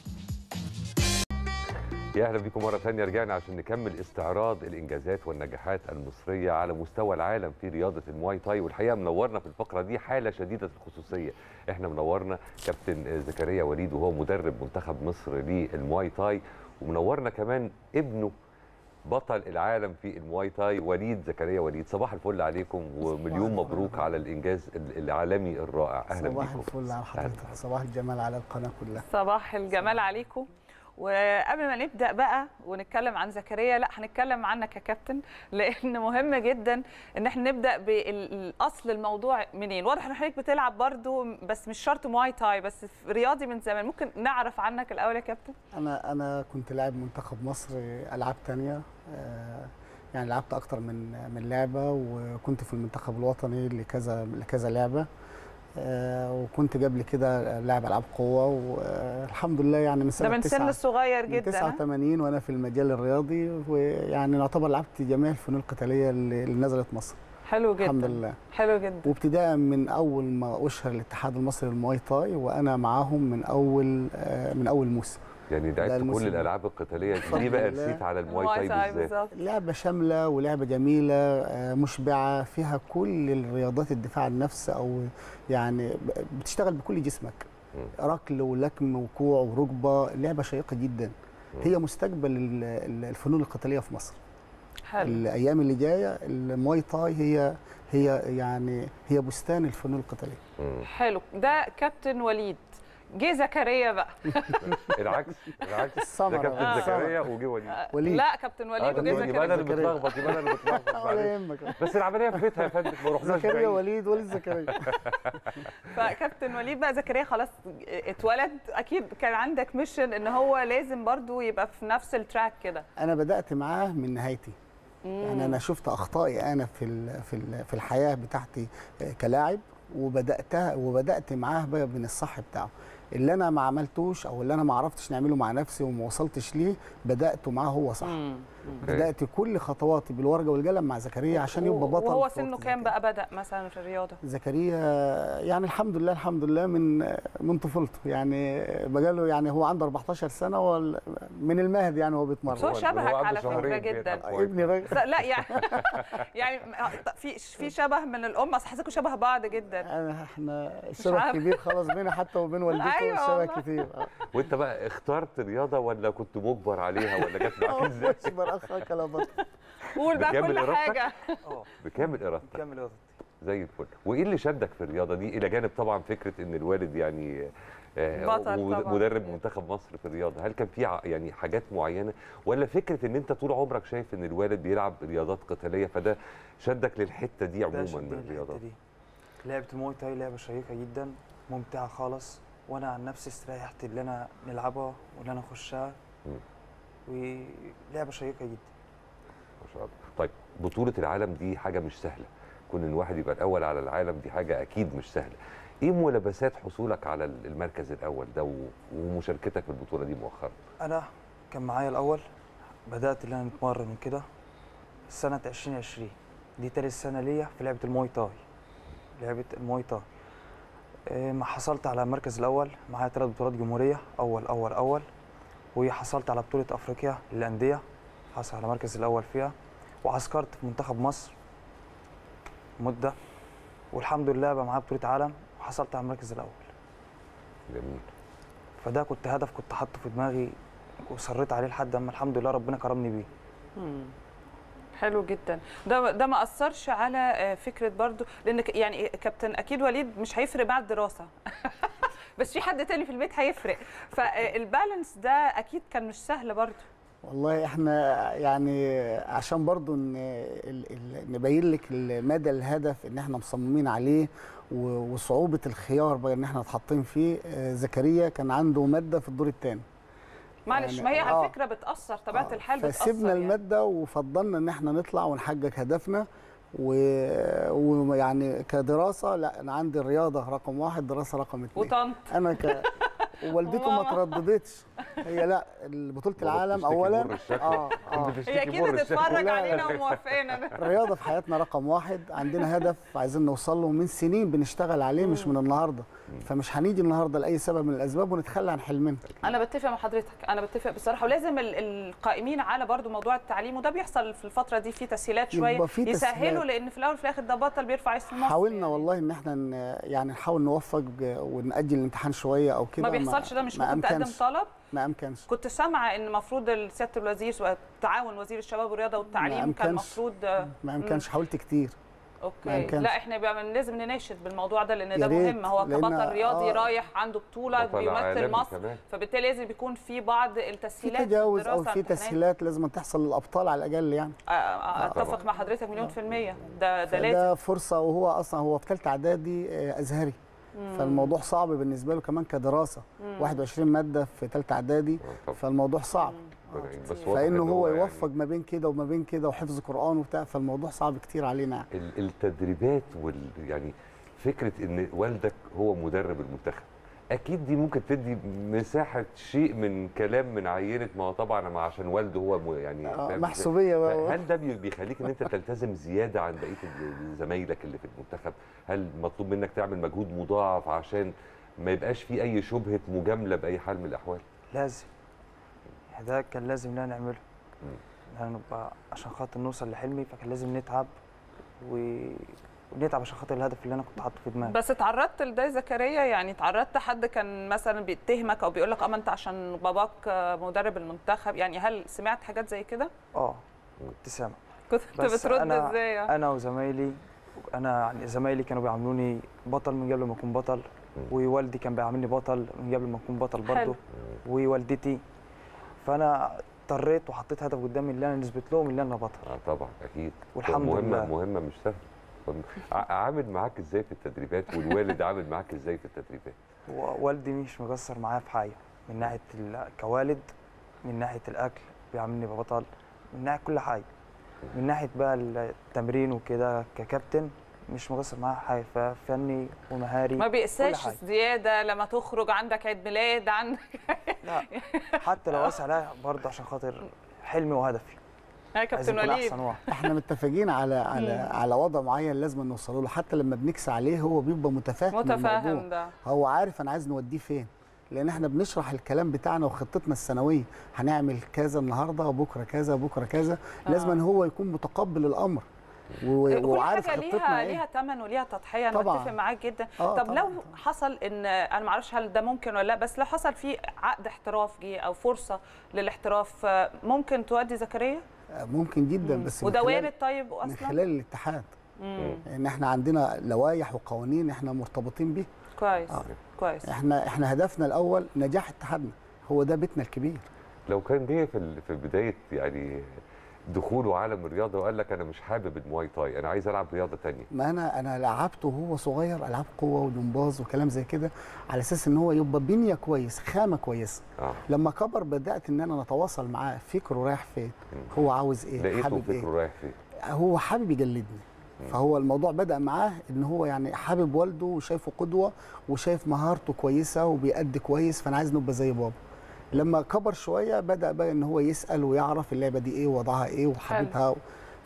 Speaker 2: يا اهلا بكم مره ثانيه رجعنا عشان نكمل استعراض الانجازات والنجاحات المصريه على مستوى العالم في رياضه المواي تاي والحقيقه منورنا في الفقره دي حاله شديده الخصوصيه احنا منورنا كابتن زكريا وليد وهو مدرب منتخب مصر للمواي تاي ومنورنا كمان ابنه بطل العالم في المواي تاي وليد زكريا وليد صباح الفل عليكم ومليون
Speaker 7: الفل.
Speaker 2: مبروك على الانجاز ال- العالمي الرائع اهلا
Speaker 7: صباح
Speaker 2: بكم
Speaker 7: الفل على حضرتك صباح الجمال على القناه كلها
Speaker 1: صباح الجمال عليكم وقبل ما نبدا بقى ونتكلم عن زكريا لا هنتكلم عنك يا كابتن لان مهم جدا ان احنا نبدا بالاصل الموضوع منين واضح ان حضرتك بتلعب برضو بس مش شرط مواي تاي بس في رياضي من زمان ممكن نعرف عنك الاول يا كابتن
Speaker 7: انا انا كنت لاعب منتخب مصر العاب تانية آه، يعني لعبت اكتر من من لعبه وكنت في المنتخب الوطني لكذا لكذا لعبه آه، وكنت قبل كده لاعب العاب قوه والحمد لله يعني من
Speaker 1: ده
Speaker 7: سنه
Speaker 1: من سن
Speaker 7: تسعة-
Speaker 1: صغير
Speaker 7: من
Speaker 1: جدا ها؟
Speaker 7: 89 وانا في المجال الرياضي ويعني نعتبر لعبت جميع الفنون القتاليه اللي اللي نزلت مصر
Speaker 1: حلو جدا
Speaker 7: الحمد لله
Speaker 1: حلو جدا
Speaker 7: وابتداء من اول ما اشهر الاتحاد المصري للمواي تاي وانا معاهم من اول آه، من اول موسم
Speaker 2: يعني لعبت كل
Speaker 7: الموسم.
Speaker 2: الالعاب القتاليه
Speaker 7: بفضل
Speaker 2: دي بقى
Speaker 7: الله.
Speaker 2: رسيت على المواي
Speaker 1: المواي
Speaker 2: تاي
Speaker 1: تاي
Speaker 2: بالذات
Speaker 1: بالظبط
Speaker 7: لعبه شامله ولعبه جميله آه، مشبعه فيها كل الرياضات الدفاع عن النفس او يعني ب- بتشتغل بكل جسمك
Speaker 2: مم.
Speaker 7: ركل ولكم وكوع وركبه لعبه شيقه جدا
Speaker 2: مم.
Speaker 7: هي مستقبل ال- ال- الفنون القتاليه في مصر
Speaker 1: حلو
Speaker 7: الايام اللي جايه المواي تاي هي هي يعني هي بستان الفنون القتاليه
Speaker 2: مم.
Speaker 1: حلو ده كابتن وليد جه زكريا بقى
Speaker 2: العكس العكس ده
Speaker 7: السمرة
Speaker 2: كابتن
Speaker 7: آه.
Speaker 2: زكريا وجه وليد
Speaker 7: وليد.
Speaker 1: لا كابتن
Speaker 2: اه
Speaker 1: وليد
Speaker 2: ده
Speaker 1: وجه
Speaker 2: يبقى انا اللي
Speaker 1: زكريا
Speaker 2: بتلخبط يبقى انا اللي بتلخبط
Speaker 7: ولا
Speaker 2: معلش.
Speaker 7: يهمك
Speaker 2: بس العمليه في بيتها يا فندم ما رحناش
Speaker 7: زكريا
Speaker 2: بعيد.
Speaker 7: وليد وليد زكريا
Speaker 1: فكابتن وليد بقى زكريا خلاص اتولد اكيد كان عندك ميشن ان هو لازم برضو يبقى في نفس التراك كده
Speaker 7: انا بدات معاه من نهايتي يعني انا شفت اخطائي انا في ال- في ال- في الحياه بتاعتي آه، كلاعب وبداتها وبدات معاه بقى من الصح بتاعه اللي انا ما عملتوش او اللي انا ما عرفتش نعمله مع نفسي وما وصلتش ليه بداته معاه هو صح
Speaker 1: مم.
Speaker 7: بدات كل خطواتي بالورقه والقلم مع زكريا عشان يبقى بطل
Speaker 1: وهو
Speaker 7: في
Speaker 1: سنه
Speaker 7: وقت زي
Speaker 1: كام
Speaker 7: كده.
Speaker 1: بقى بدا مثلا في الرياضه
Speaker 7: زكريا يعني الحمد لله الحمد لله من من طفولته يعني بقاله يعني هو عنده 14 سنه وال- من المهد يعني هو بيتمرن
Speaker 1: بس هو
Speaker 2: هو
Speaker 1: شبهك
Speaker 2: عنده
Speaker 1: على فكره
Speaker 2: شهرين
Speaker 1: جدا
Speaker 2: بيلعب كويس.
Speaker 7: ابني بقى
Speaker 1: بس لا يعني يعني في في شبه من الام اصل حاسسكم شبه بعض جدا
Speaker 7: انا احنا الشبه
Speaker 1: عارف.
Speaker 7: كبير خلاص بينا حتى وبين والدته
Speaker 1: أيوة
Speaker 7: الشبه
Speaker 1: والله.
Speaker 7: كتير آه.
Speaker 2: وانت بقى اخترت رياضه ولا كنت مجبر عليها ولا جت معاك ازاي
Speaker 7: اشبر اخاك لا بطل
Speaker 1: قول بقى
Speaker 2: بكامل
Speaker 1: كل
Speaker 2: إرادتك؟
Speaker 1: حاجه
Speaker 8: اه
Speaker 2: بكامل ارادتك
Speaker 8: كمل يا
Speaker 2: زي الفل وايه اللي شدك في الرياضه دي الى جانب طبعا فكره ان الوالد يعني آه،
Speaker 1: بطل
Speaker 2: ومد-
Speaker 1: طبعاً.
Speaker 2: مدرب منتخب مصر في الرياضه هل كان في ع- يعني حاجات معينه ولا فكره ان انت طول عمرك شايف ان الوالد بيلعب رياضات قتاليه فده شدك للحته دي
Speaker 8: ده
Speaker 2: عموما
Speaker 8: شدني
Speaker 2: من
Speaker 8: الحتة
Speaker 2: الرياضات
Speaker 8: دي لعبة المواي تاي لعبة شيقة جدا ممتعة خالص وانا عن نفسي استريحت اللي انا نلعبها واللي انا اخشها
Speaker 2: مم.
Speaker 8: ولعبة شيقة جدا
Speaker 2: ما شاء الله طيب بطوله العالم دي حاجه مش سهله كون ان واحد يبقى الاول على العالم دي حاجه اكيد مش سهله ايه ملابسات حصولك على المركز الاول ده و- ومشاركتك في البطوله دي مؤخرا
Speaker 8: انا كان معايا الاول بدات اللي انا نتمرن وكده سنه 2020 دي تالت سنه ليا في لعبه المواي تاي لعبه المواي تاي إيه، ما حصلت على المركز الاول معايا ثلاث بطولات جمهوريه اول اول اول وحصلت على بطوله افريقيا للانديه حصل على المركز الاول فيها وعسكرت في منتخب مصر مده والحمد لله بقى معايا بطوله عالم وحصلت على المركز الاول
Speaker 2: جميل
Speaker 8: فده كنت هدف كنت حاطه في دماغي وصريت عليه لحد اما الحمد لله ربنا كرمني بيه
Speaker 1: مم. حلو جدا ده ده ما اثرش على آه، فكره برضو لان ك- يعني كابتن اكيد وليد مش هيفرق بعد الدراسه بس في حد تاني في البيت هيفرق فالبالانس ده اكيد كان مش سهل برضو
Speaker 7: والله احنا يعني عشان برضو ان ال- ال- نبين لك مدى الهدف ان احنا مصممين عليه و- وصعوبه الخيار بقى ان احنا اتحطين فيه آه، زكريا كان عنده ماده في الدور الثاني
Speaker 1: معلش
Speaker 7: يعني-
Speaker 1: ما هي على
Speaker 7: آه.
Speaker 1: فكره بتاثر طبيعه
Speaker 7: آه،
Speaker 1: الحال بتاثر
Speaker 7: فسيبنا
Speaker 1: يعني.
Speaker 7: الماده وفضلنا ان احنا نطلع ونحقق هدفنا و- ويعني كدراسه لا انا عندي الرياضه رقم واحد دراسه رقم اثنين
Speaker 1: وطنط
Speaker 7: انا ك ووالدته ما
Speaker 1: وماما.
Speaker 7: ترددتش هي لا بطوله
Speaker 2: ماما
Speaker 7: العالم
Speaker 2: بتشتكي
Speaker 7: اولا
Speaker 2: مر الشكل.
Speaker 7: اه اه
Speaker 1: هي اكيد بتتفرج
Speaker 7: لا.
Speaker 1: علينا وموافقانا
Speaker 7: الرياضه في حياتنا رقم واحد عندنا هدف عايزين نوصل له من سنين بنشتغل عليه مش من النهارده فمش هنيجي النهارده لاي سبب من الاسباب ونتخلى عن حلمنا
Speaker 1: انا بتفق مع حضرتك انا بتفق بصراحه ولازم ال- القائمين على برضو موضوع التعليم وده بيحصل في الفتره دي في تسهيلات شويه
Speaker 7: يبقى في
Speaker 1: يسهلوا
Speaker 7: تسهيلات.
Speaker 1: لان في الاول وفي الاخر ده بطل بيرفع اسم مصر
Speaker 7: حاولنا
Speaker 1: يعني.
Speaker 7: والله ان احنا ن- يعني نحاول نوفق ونأجل الامتحان شويه او كده
Speaker 1: ما بيحصلش ده مش
Speaker 7: ما
Speaker 1: ممكن تقدم
Speaker 7: أمكنش.
Speaker 1: طلب
Speaker 7: ما امكنش
Speaker 1: كنت سامعه ان المفروض سياده الوزير وتعاون وزير الشباب والرياضه والتعليم كان
Speaker 7: أمكنش.
Speaker 1: المفروض
Speaker 7: ما امكنش حاولت كتير ما
Speaker 1: اوكي
Speaker 7: أمكنش.
Speaker 1: لا احنا بقى لازم نناشد بالموضوع ده لان
Speaker 7: يا
Speaker 1: ده
Speaker 7: ريت،
Speaker 1: مهم هو
Speaker 7: لأن-
Speaker 1: كبطل رياضي
Speaker 7: آه.
Speaker 1: رايح عنده بطوله
Speaker 2: بطل
Speaker 1: بيمثل
Speaker 2: عالمي
Speaker 1: مصر
Speaker 2: كمان.
Speaker 1: فبالتالي لازم يكون في بعض
Speaker 7: في
Speaker 1: التسهيلات
Speaker 7: تجاوز او
Speaker 1: الدراسة،
Speaker 7: في
Speaker 1: امتحانات.
Speaker 7: تسهيلات لازم تحصل للابطال على الاقل يعني
Speaker 1: آه، آه، اتفق
Speaker 2: طبعاً.
Speaker 1: مع حضرتك مليون في الميه ده ده لازم
Speaker 7: ده فرصه وهو اصلا هو في ثالثه اعدادي آه، ازهري فالموضوع صعب بالنسبه له كمان كدراسه 21 ماده في ثالثه اعدادي
Speaker 2: آه، طبعاً.
Speaker 7: فالموضوع صعب
Speaker 2: ربنا يعين. بس واضح
Speaker 7: فانه
Speaker 2: إن
Speaker 7: هو
Speaker 2: يعني
Speaker 7: يوفق ما بين كده وما بين كده وحفظ قران وبتاع فالموضوع صعب كتير علينا يعني.
Speaker 2: ال- التدريبات وال يعني فكره ان والدك هو مدرب المنتخب اكيد دي ممكن تدي مساحه شيء من كلام من عينه ما هو طبعا ما عشان والده هو م- يعني
Speaker 7: آه،
Speaker 2: فاهم إزاي؟
Speaker 7: محسوبيه بقى
Speaker 2: هل ده بي- بيخليك ان انت تلتزم زياده عن بقيه ال- زمايلك اللي في المنتخب هل مطلوب منك تعمل مجهود مضاعف عشان ما يبقاش في اي شبهه مجامله باي حال من الاحوال
Speaker 8: لازم يعني ده كان لازم ان انا نعمله ان انا نبقى عشان خاطر نوصل لحلمي فكان لازم نتعب و... ونتعب عشان خاطر الهدف اللي انا كنت حاطه في دماغي
Speaker 1: بس اتعرضت لده يا زكريا يعني اتعرضت حد كان مثلا بيتهمك او بيقول لك اه ما انت عشان باباك آه، مدرب المنتخب يعني هل سمعت حاجات زي كده؟
Speaker 8: اه كنت سامع
Speaker 1: كنت
Speaker 8: بس
Speaker 1: بترد
Speaker 8: أنا-
Speaker 1: ازاي؟ آه؟
Speaker 8: انا وزمايلي انا يعني زمايلي كانوا بيعاملوني بطل من قبل ما اكون بطل ووالدي كان بيعاملني بطل من قبل ما اكون بطل
Speaker 1: حلو.
Speaker 8: برضه ووالدتي فانا اضطريت وحطيت هدف قدامي اللي انا نثبت لهم اللي انا بطل
Speaker 2: اه طبعا اكيد
Speaker 8: والحمد
Speaker 2: مهمه
Speaker 8: لله.
Speaker 2: مهمه مش سهله مهمة. ع- عامل معاك ازاي في التدريبات والوالد عامل معاك ازاي في التدريبات
Speaker 8: ووالدي مش مقصر معايا في حاجه من ناحيه ال- كوالد من ناحيه الاكل بيعاملني ببطل من ناحيه كل حاجه من ناحيه بقى التمرين وكده ككابتن مش مقصر معايا في حاجه ففني ومهاري
Speaker 1: ما
Speaker 8: كل
Speaker 1: بيقساش
Speaker 8: حاجة.
Speaker 1: زياده لما تخرج عندك عيد ميلاد عندك
Speaker 8: لا حتى لو قاس عليا برضه عشان خاطر حلمي وهدفي
Speaker 1: يا
Speaker 8: عايز
Speaker 1: كابتن
Speaker 8: يكون
Speaker 1: وليد
Speaker 8: احسن واحد
Speaker 7: احنا متفقين على على على وضع معين لازم نوصله له حتى لما بنكسى عليه هو بيبقى متفاهم
Speaker 1: متفاهم
Speaker 7: الموضوع.
Speaker 1: ده
Speaker 7: هو عارف انا عايز نوديه فين لان احنا بنشرح الكلام بتاعنا وخطتنا السنويه هنعمل كذا النهارده وبكره كذا بكره كذا لازم ان هو يكون متقبل الامر و-
Speaker 1: كل
Speaker 7: وعارف
Speaker 1: حاجه
Speaker 7: خطتنا
Speaker 1: ليها
Speaker 7: ايه
Speaker 1: ليها ثمن وليها تضحيه انا
Speaker 7: طبعاً.
Speaker 1: متفق معاك جدا
Speaker 7: آه،
Speaker 1: طب
Speaker 7: طبعاً.
Speaker 1: لو حصل ان انا ما اعرفش هل ده ممكن ولا لا بس لو حصل في عقد احتراف جه او فرصه للاحتراف آه، ممكن تودي زكريا
Speaker 7: ممكن جدا بس من
Speaker 1: وده
Speaker 7: خلال-
Speaker 1: وارد طيب
Speaker 7: من
Speaker 1: اصلا
Speaker 7: خلال الاتحاد
Speaker 1: مم.
Speaker 7: ان احنا عندنا لوائح وقوانين احنا مرتبطين بيها
Speaker 1: كويس
Speaker 7: آه.
Speaker 1: كويس
Speaker 7: احنا احنا هدفنا الاول نجاح اتحادنا هو ده بيتنا الكبير
Speaker 2: لو كان جه في ال- في بدايه يعني دخوله عالم الرياضه وقال لك انا مش حابب المواي تاي انا عايز العب رياضه تانية
Speaker 7: ما انا انا لعبته وهو صغير العاب قوه وجمباز وكلام زي كده على اساس ان هو يبقى بنيه كويس خامه كويسه
Speaker 2: اه
Speaker 7: لما كبر بدات ان انا نتواصل معاه فكره رايح فين هو عاوز ايه
Speaker 2: لقيته
Speaker 7: حابب
Speaker 2: فكره
Speaker 7: ايه
Speaker 2: رايح فين
Speaker 7: هو حابب يجلدني فهو الموضوع بدا معاه ان هو يعني حابب والده وشايفه قدوه وشايف مهارته كويسه وبيأدي كويس فانا عايز نبقى زي بابا لما كبر شويه بدا بقى ان هو يسال ويعرف اللعبه دي ايه ووضعها ايه وحاببها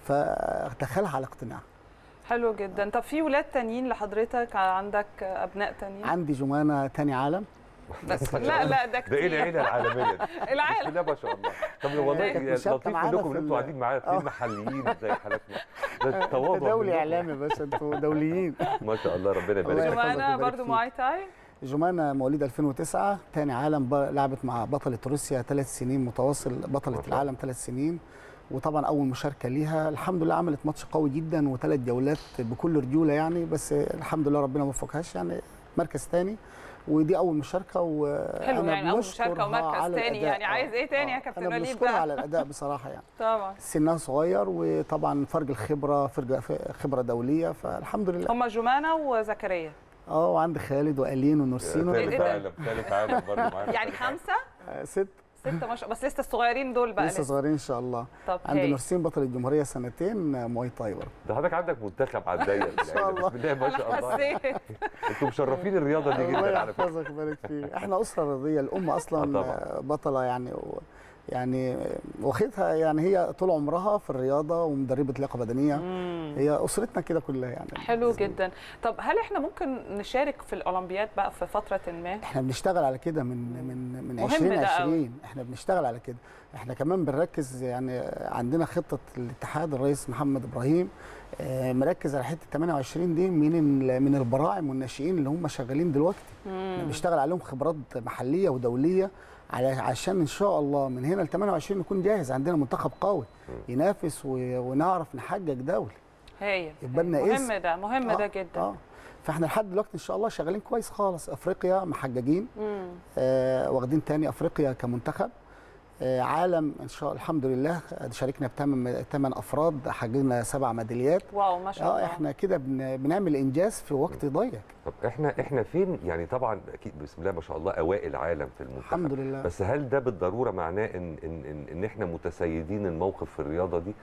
Speaker 7: فدخلها على اقتناع
Speaker 1: حلو جدا طب في ولاد تانيين لحضرتك عندك ابناء تانيين
Speaker 7: عندي جمانه تاني عالم
Speaker 1: بس لا لا ده
Speaker 2: ده ايه
Speaker 1: كتير
Speaker 2: العيله العالميه دي
Speaker 1: العالم
Speaker 2: بسم الله ما شاء الله طب والله
Speaker 7: كانت
Speaker 2: يعني
Speaker 7: مشاركة
Speaker 2: لطيف
Speaker 7: معانا
Speaker 2: منكم ان
Speaker 7: في
Speaker 2: انتوا
Speaker 7: ال-
Speaker 2: قاعدين معايا
Speaker 7: آه.
Speaker 2: اثنين محليين زي حالاتنا ده
Speaker 7: انت
Speaker 2: تواضع
Speaker 7: دولي
Speaker 2: منكم.
Speaker 7: اعلامي يا باشا انتوا دوليين
Speaker 2: ما شاء الله ربنا
Speaker 7: الله
Speaker 2: يبارك
Speaker 7: يحفظك
Speaker 2: فيك
Speaker 1: جمانة
Speaker 7: ويبارك
Speaker 1: برضو
Speaker 7: فيك.
Speaker 1: مواي تاي
Speaker 7: جمانة مواليد 2009 تاني عالم ب- لعبت مع بطلة روسيا ثلاث سنين متواصل
Speaker 2: ما
Speaker 7: بطلة
Speaker 2: شاء
Speaker 7: العالم ثلاث سنين وطبعا اول مشاركه ليها الحمد لله عملت ماتش قوي جدا وثلاث جولات بكل رجوله يعني بس الحمد لله ربنا ما وفقهاش يعني مركز ثاني ودي اول مشاركه و
Speaker 1: حلو
Speaker 7: أنا
Speaker 1: يعني اول
Speaker 7: بنشكرها
Speaker 1: مشاركه ومركز
Speaker 7: على
Speaker 1: تاني
Speaker 7: الأداء.
Speaker 1: يعني عايز ايه تاني يا
Speaker 7: آه.
Speaker 1: كابتن
Speaker 7: انا
Speaker 1: وليد
Speaker 7: بنشكرها
Speaker 1: بقى
Speaker 7: على الاداء بصراحه يعني
Speaker 1: طبعا
Speaker 7: سنها صغير وطبعا فرق الخبره فرق خبره دوليه فالحمد لله
Speaker 1: هما جمانة وزكريا
Speaker 7: اه وعندي خالد والين ونورسين
Speaker 1: إيه
Speaker 2: ثالث
Speaker 1: ده؟
Speaker 2: عالم ثالث عالم برضه معانا
Speaker 1: يعني خمسة
Speaker 7: آه، ست
Speaker 1: ستة ما شاء بس لسه الصغيرين دول بقى
Speaker 7: لسه صغيرين ان شاء الله
Speaker 1: طب
Speaker 7: عند
Speaker 1: هاي.
Speaker 7: نورسين بطل الجمهوريه سنتين آه، مواي تاي برضه
Speaker 2: ده حضرتك عندك منتخب على الضيق في
Speaker 7: شاء
Speaker 2: العيلة.
Speaker 7: الله.
Speaker 2: بسم الله ما
Speaker 1: انا
Speaker 2: شاء الله
Speaker 1: حسيت
Speaker 2: انتوا مشرفين الرياضه دي
Speaker 7: الله
Speaker 2: جدا على فكره
Speaker 7: يحفظك ويبارك فيك احنا اسره رياضيه الام
Speaker 2: آه
Speaker 7: اصلا
Speaker 2: طبعاً.
Speaker 7: آه، بطله يعني و يعني آه، واخدها يعني هي طول عمرها في الرياضه ومدربه لياقه بدنيه هي اسرتنا كده كلها يعني
Speaker 1: حلو جدا طب هل احنا ممكن نشارك في الاولمبياد بقى في فتره ما
Speaker 7: احنا بنشتغل على كده من من من
Speaker 1: مهم ده
Speaker 7: 2020 احنا بنشتغل على كده احنا كمان بنركز يعني عندنا خطه الاتحاد الرئيس محمد ابراهيم آه، مركز على حته 28 دي من ال- من البراعم والناشئين اللي هم شغالين دلوقتي احنا بنشتغل عليهم خبرات محليه ودوليه على عشان ان شاء الله من هنا ل 28 نكون جاهز عندنا منتخب قوي ينافس و- ونعرف نحقق دولي
Speaker 1: هي
Speaker 7: يبقى لنا
Speaker 1: مهم
Speaker 7: اسم.
Speaker 1: ده مهم ده جدا
Speaker 7: اه فاحنا لحد دلوقتي ان شاء الله شغالين كويس خالص افريقيا محققين
Speaker 1: مم.
Speaker 7: آه واخدين تاني افريقيا كمنتخب آه عالم ان شاء الله الحمد لله شاركنا بثمان ثمان افراد حققنا سبع ميداليات
Speaker 1: واو ما شاء
Speaker 7: اه
Speaker 1: الله
Speaker 7: احنا كده بن بنعمل انجاز في وقت ضيق
Speaker 2: طب احنا احنا فين يعني طبعا اكيد بسم الله ما شاء الله اوائل عالم في المنتخب
Speaker 7: الحمد لله
Speaker 2: بس هل ده بالضروره معناه ان ان ان, إن احنا متسيدين الموقف في الرياضه دي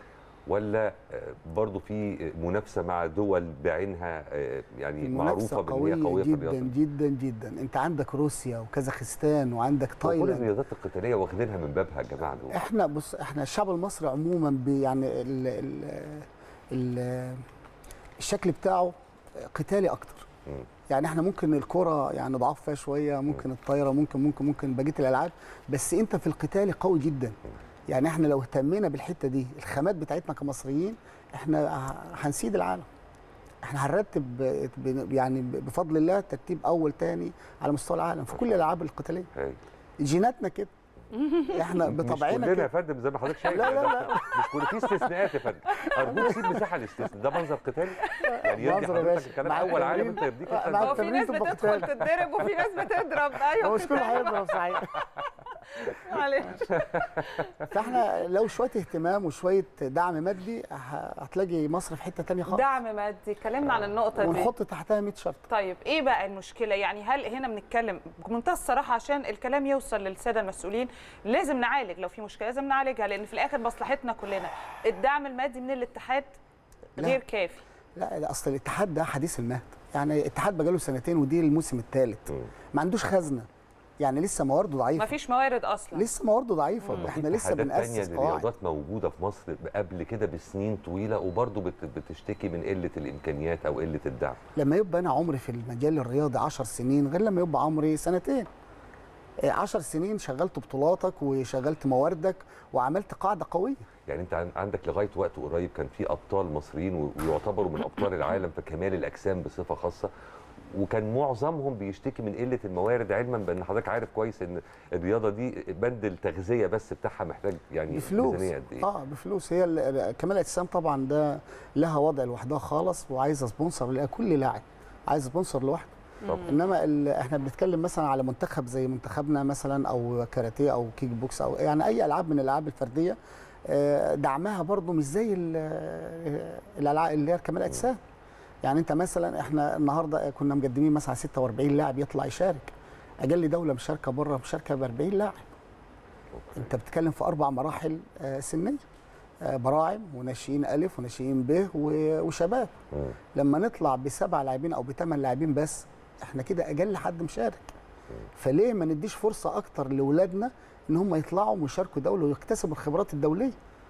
Speaker 2: ولا آه، برضو في منافسه مع دول بعينها آه، يعني معروفه
Speaker 7: المنافسه
Speaker 2: بان هي
Speaker 7: قويه
Speaker 2: قويه في
Speaker 7: جدا
Speaker 2: الرياضه
Speaker 7: جدا جدا انت عندك روسيا وكازاخستان وعندك
Speaker 2: وكل
Speaker 7: تايلاند
Speaker 2: الرياضات القتاليه واخدينها من بابها يا جماعه دول
Speaker 7: احنا بص احنا الشعب المصري عموما بي يعني ال ال ال الشكل بتاعه قتالي اكتر
Speaker 2: مم.
Speaker 7: يعني احنا ممكن الكرة يعني ضعاف فيها شويه ممكن الطايره ممكن ممكن ممكن بقيه الالعاب بس انت في القتال قوي جدا يعني احنا لو اهتمينا بالحته دي الخامات بتاعتنا كمصريين احنا ه- هنسيد العالم احنا هنرتب ب- يعني بفضل الله ترتيب اول تاني على مستوى العالم في كل الالعاب القتاليه
Speaker 2: هاي.
Speaker 7: جيناتنا كده احنا
Speaker 2: مش
Speaker 7: بطبعنا
Speaker 2: كلنا يا
Speaker 7: كده
Speaker 2: فندم زي ما حضرتك شايف
Speaker 7: لا، لا، لا.
Speaker 2: مش كل في استثناءات يا فندم ارجوك سيب مساحه للاستثناء ده منظر قتالي يعني يرضي
Speaker 7: منظر يا
Speaker 2: حضرتك
Speaker 7: باشا.
Speaker 2: الكلام
Speaker 7: مع
Speaker 2: اول عالم
Speaker 7: التمرين-
Speaker 2: انت يرضيك
Speaker 7: مع
Speaker 2: انت
Speaker 1: هو في ناس
Speaker 7: التمرين تبقى
Speaker 1: بتدخل
Speaker 7: قتال.
Speaker 1: تتضرب وفي ناس بتضرب ايوه
Speaker 7: هو مش كله
Speaker 1: قتال.
Speaker 7: هيضرب صحيح
Speaker 1: معلش
Speaker 7: فاحنا لو شويه اهتمام وشويه دعم مادي ه- هتلاقي مصر في حته تانية خالص
Speaker 1: دعم مادي اتكلمنا عن النقطه دي
Speaker 7: ونحط تحتها 100 شرط
Speaker 1: طيب ايه بقى المشكله يعني هل هنا بنتكلم بمنتهى الصراحه عشان الكلام يوصل للساده المسؤولين لازم نعالج لو في مشكله لازم نعالجها لان في الاخر مصلحتنا كلنا الدعم المادي من الاتحاد
Speaker 7: لا.
Speaker 1: غير كافي
Speaker 7: لا ده اصل الاتحاد ده حديث المهد يعني الاتحاد بقاله سنتين ودي الموسم الثالث ما عندوش خزنه يعني لسه موارده ضعيفه
Speaker 1: مفيش موارد اصلا
Speaker 7: لسه موارده ضعيفه احنا لسه
Speaker 2: اتحادات تانية
Speaker 7: بنأسس قواعد
Speaker 2: للرياضات موجوده في مصر قبل كده بسنين طويله وبرضه بت- بتشتكي من قله الامكانيات او قله الدعم
Speaker 7: لما يبقى انا عمري في المجال الرياضي 10 سنين غير لما يبقى عمري سنتين 10 سنين شغلت بطولاتك وشغلت مواردك وعملت قاعده قويه
Speaker 2: يعني انت عن- عندك لغايه وقت قريب كان في ابطال مصريين و- ويعتبروا من ابطال العالم في كمال الاجسام بصفه خاصه وكان معظمهم بيشتكي من قله الموارد علما بان حضرتك عارف كويس ان الرياضه دي بند التغذيه بس بتاعها محتاج يعني
Speaker 7: بفلوس
Speaker 2: ميزانيه قد ايه
Speaker 7: اه بفلوس هي ال- ال- كمال الاجسام طبعا ده لها وضع لوحدها خالص وعايزه سبونسر لكل لاعب عايز سبونسر لوحده
Speaker 2: طبعا.
Speaker 7: انما ال- احنا بنتكلم مثلا على منتخب زي منتخبنا مثلا او كاراتيه او كيك بوكس او يعني اي العاب من الالعاب الفرديه آه، دعمها برضو مش زي ال- آه، الالعاب اللي هي كمال الاجسام يعني انت مثلا احنا النهارده كنا مقدمين مثلا 46 لاعب يطلع يشارك اجل دوله مشاركه بره مشاركه ب 40 لاعب انت بتتكلم في اربع مراحل آه، سنيه آه، براعم وناشئين الف وناشئين ب و- وشباب
Speaker 2: مم.
Speaker 7: لما نطلع بسبع لاعبين او بثمان لاعبين بس احنا كده اجل حد مشارك فليه ما نديش فرصه اكتر لاولادنا ان هم يطلعوا ويشاركوا دوله ويكتسبوا الخبرات الدوليه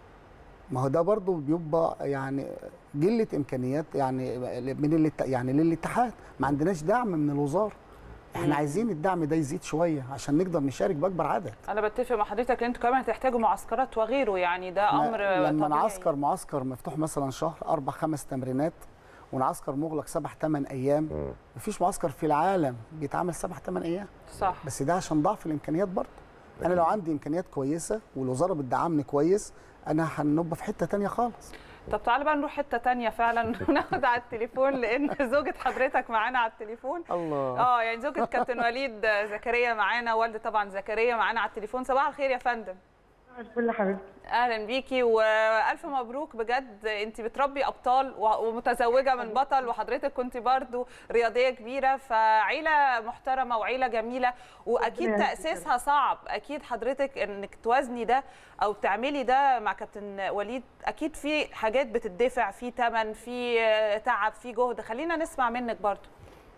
Speaker 7: ما هو ده برضو بيبقى يعني قله امكانيات يعني من الات... يعني للاتحاد ما عندناش دعم من الوزاره احنا عايزين الدعم ده يزيد شويه عشان نقدر نشارك باكبر عدد
Speaker 1: انا بتفق مع حضرتك ان انتوا كمان هتحتاجوا معسكرات وغيره يعني ده
Speaker 7: إحنا
Speaker 1: امر
Speaker 7: لما
Speaker 1: طبيعي.
Speaker 7: نعسكر معسكر مفتوح مثلا شهر اربع خمس تمرينات ونعسكر مغلق سبع ثمان ايام
Speaker 2: مم.
Speaker 7: مفيش معسكر في العالم بيتعمل سبع ثمان ايام
Speaker 1: صح
Speaker 7: بس ده عشان ضعف الامكانيات برضه انا لو عندي امكانيات كويسه والوزاره بتدعمني كويس انا هنبقى في حته تانية خالص
Speaker 1: طب تعالى بقى نروح حته تانية فعلا وناخد على التليفون لان زوجة حضرتك معانا على التليفون
Speaker 7: الله
Speaker 1: اه يعني زوجة كابتن وليد زكريا معانا والد طبعا زكريا معانا على التليفون صباح الخير يا فندم
Speaker 9: كل حبيبتي
Speaker 1: اهلا بيكي والف مبروك بجد انت بتربي ابطال و- ومتزوجه من بطل وحضرتك كنت برضو رياضيه كبيره فعيله محترمه وعيله جميله واكيد
Speaker 9: ربنا
Speaker 1: تاسيسها صعب اكيد حضرتك انك توازني ده او تعملي ده مع كابتن وليد اكيد في حاجات بتدفع في ثمن في تعب في جهد خلينا نسمع منك برضو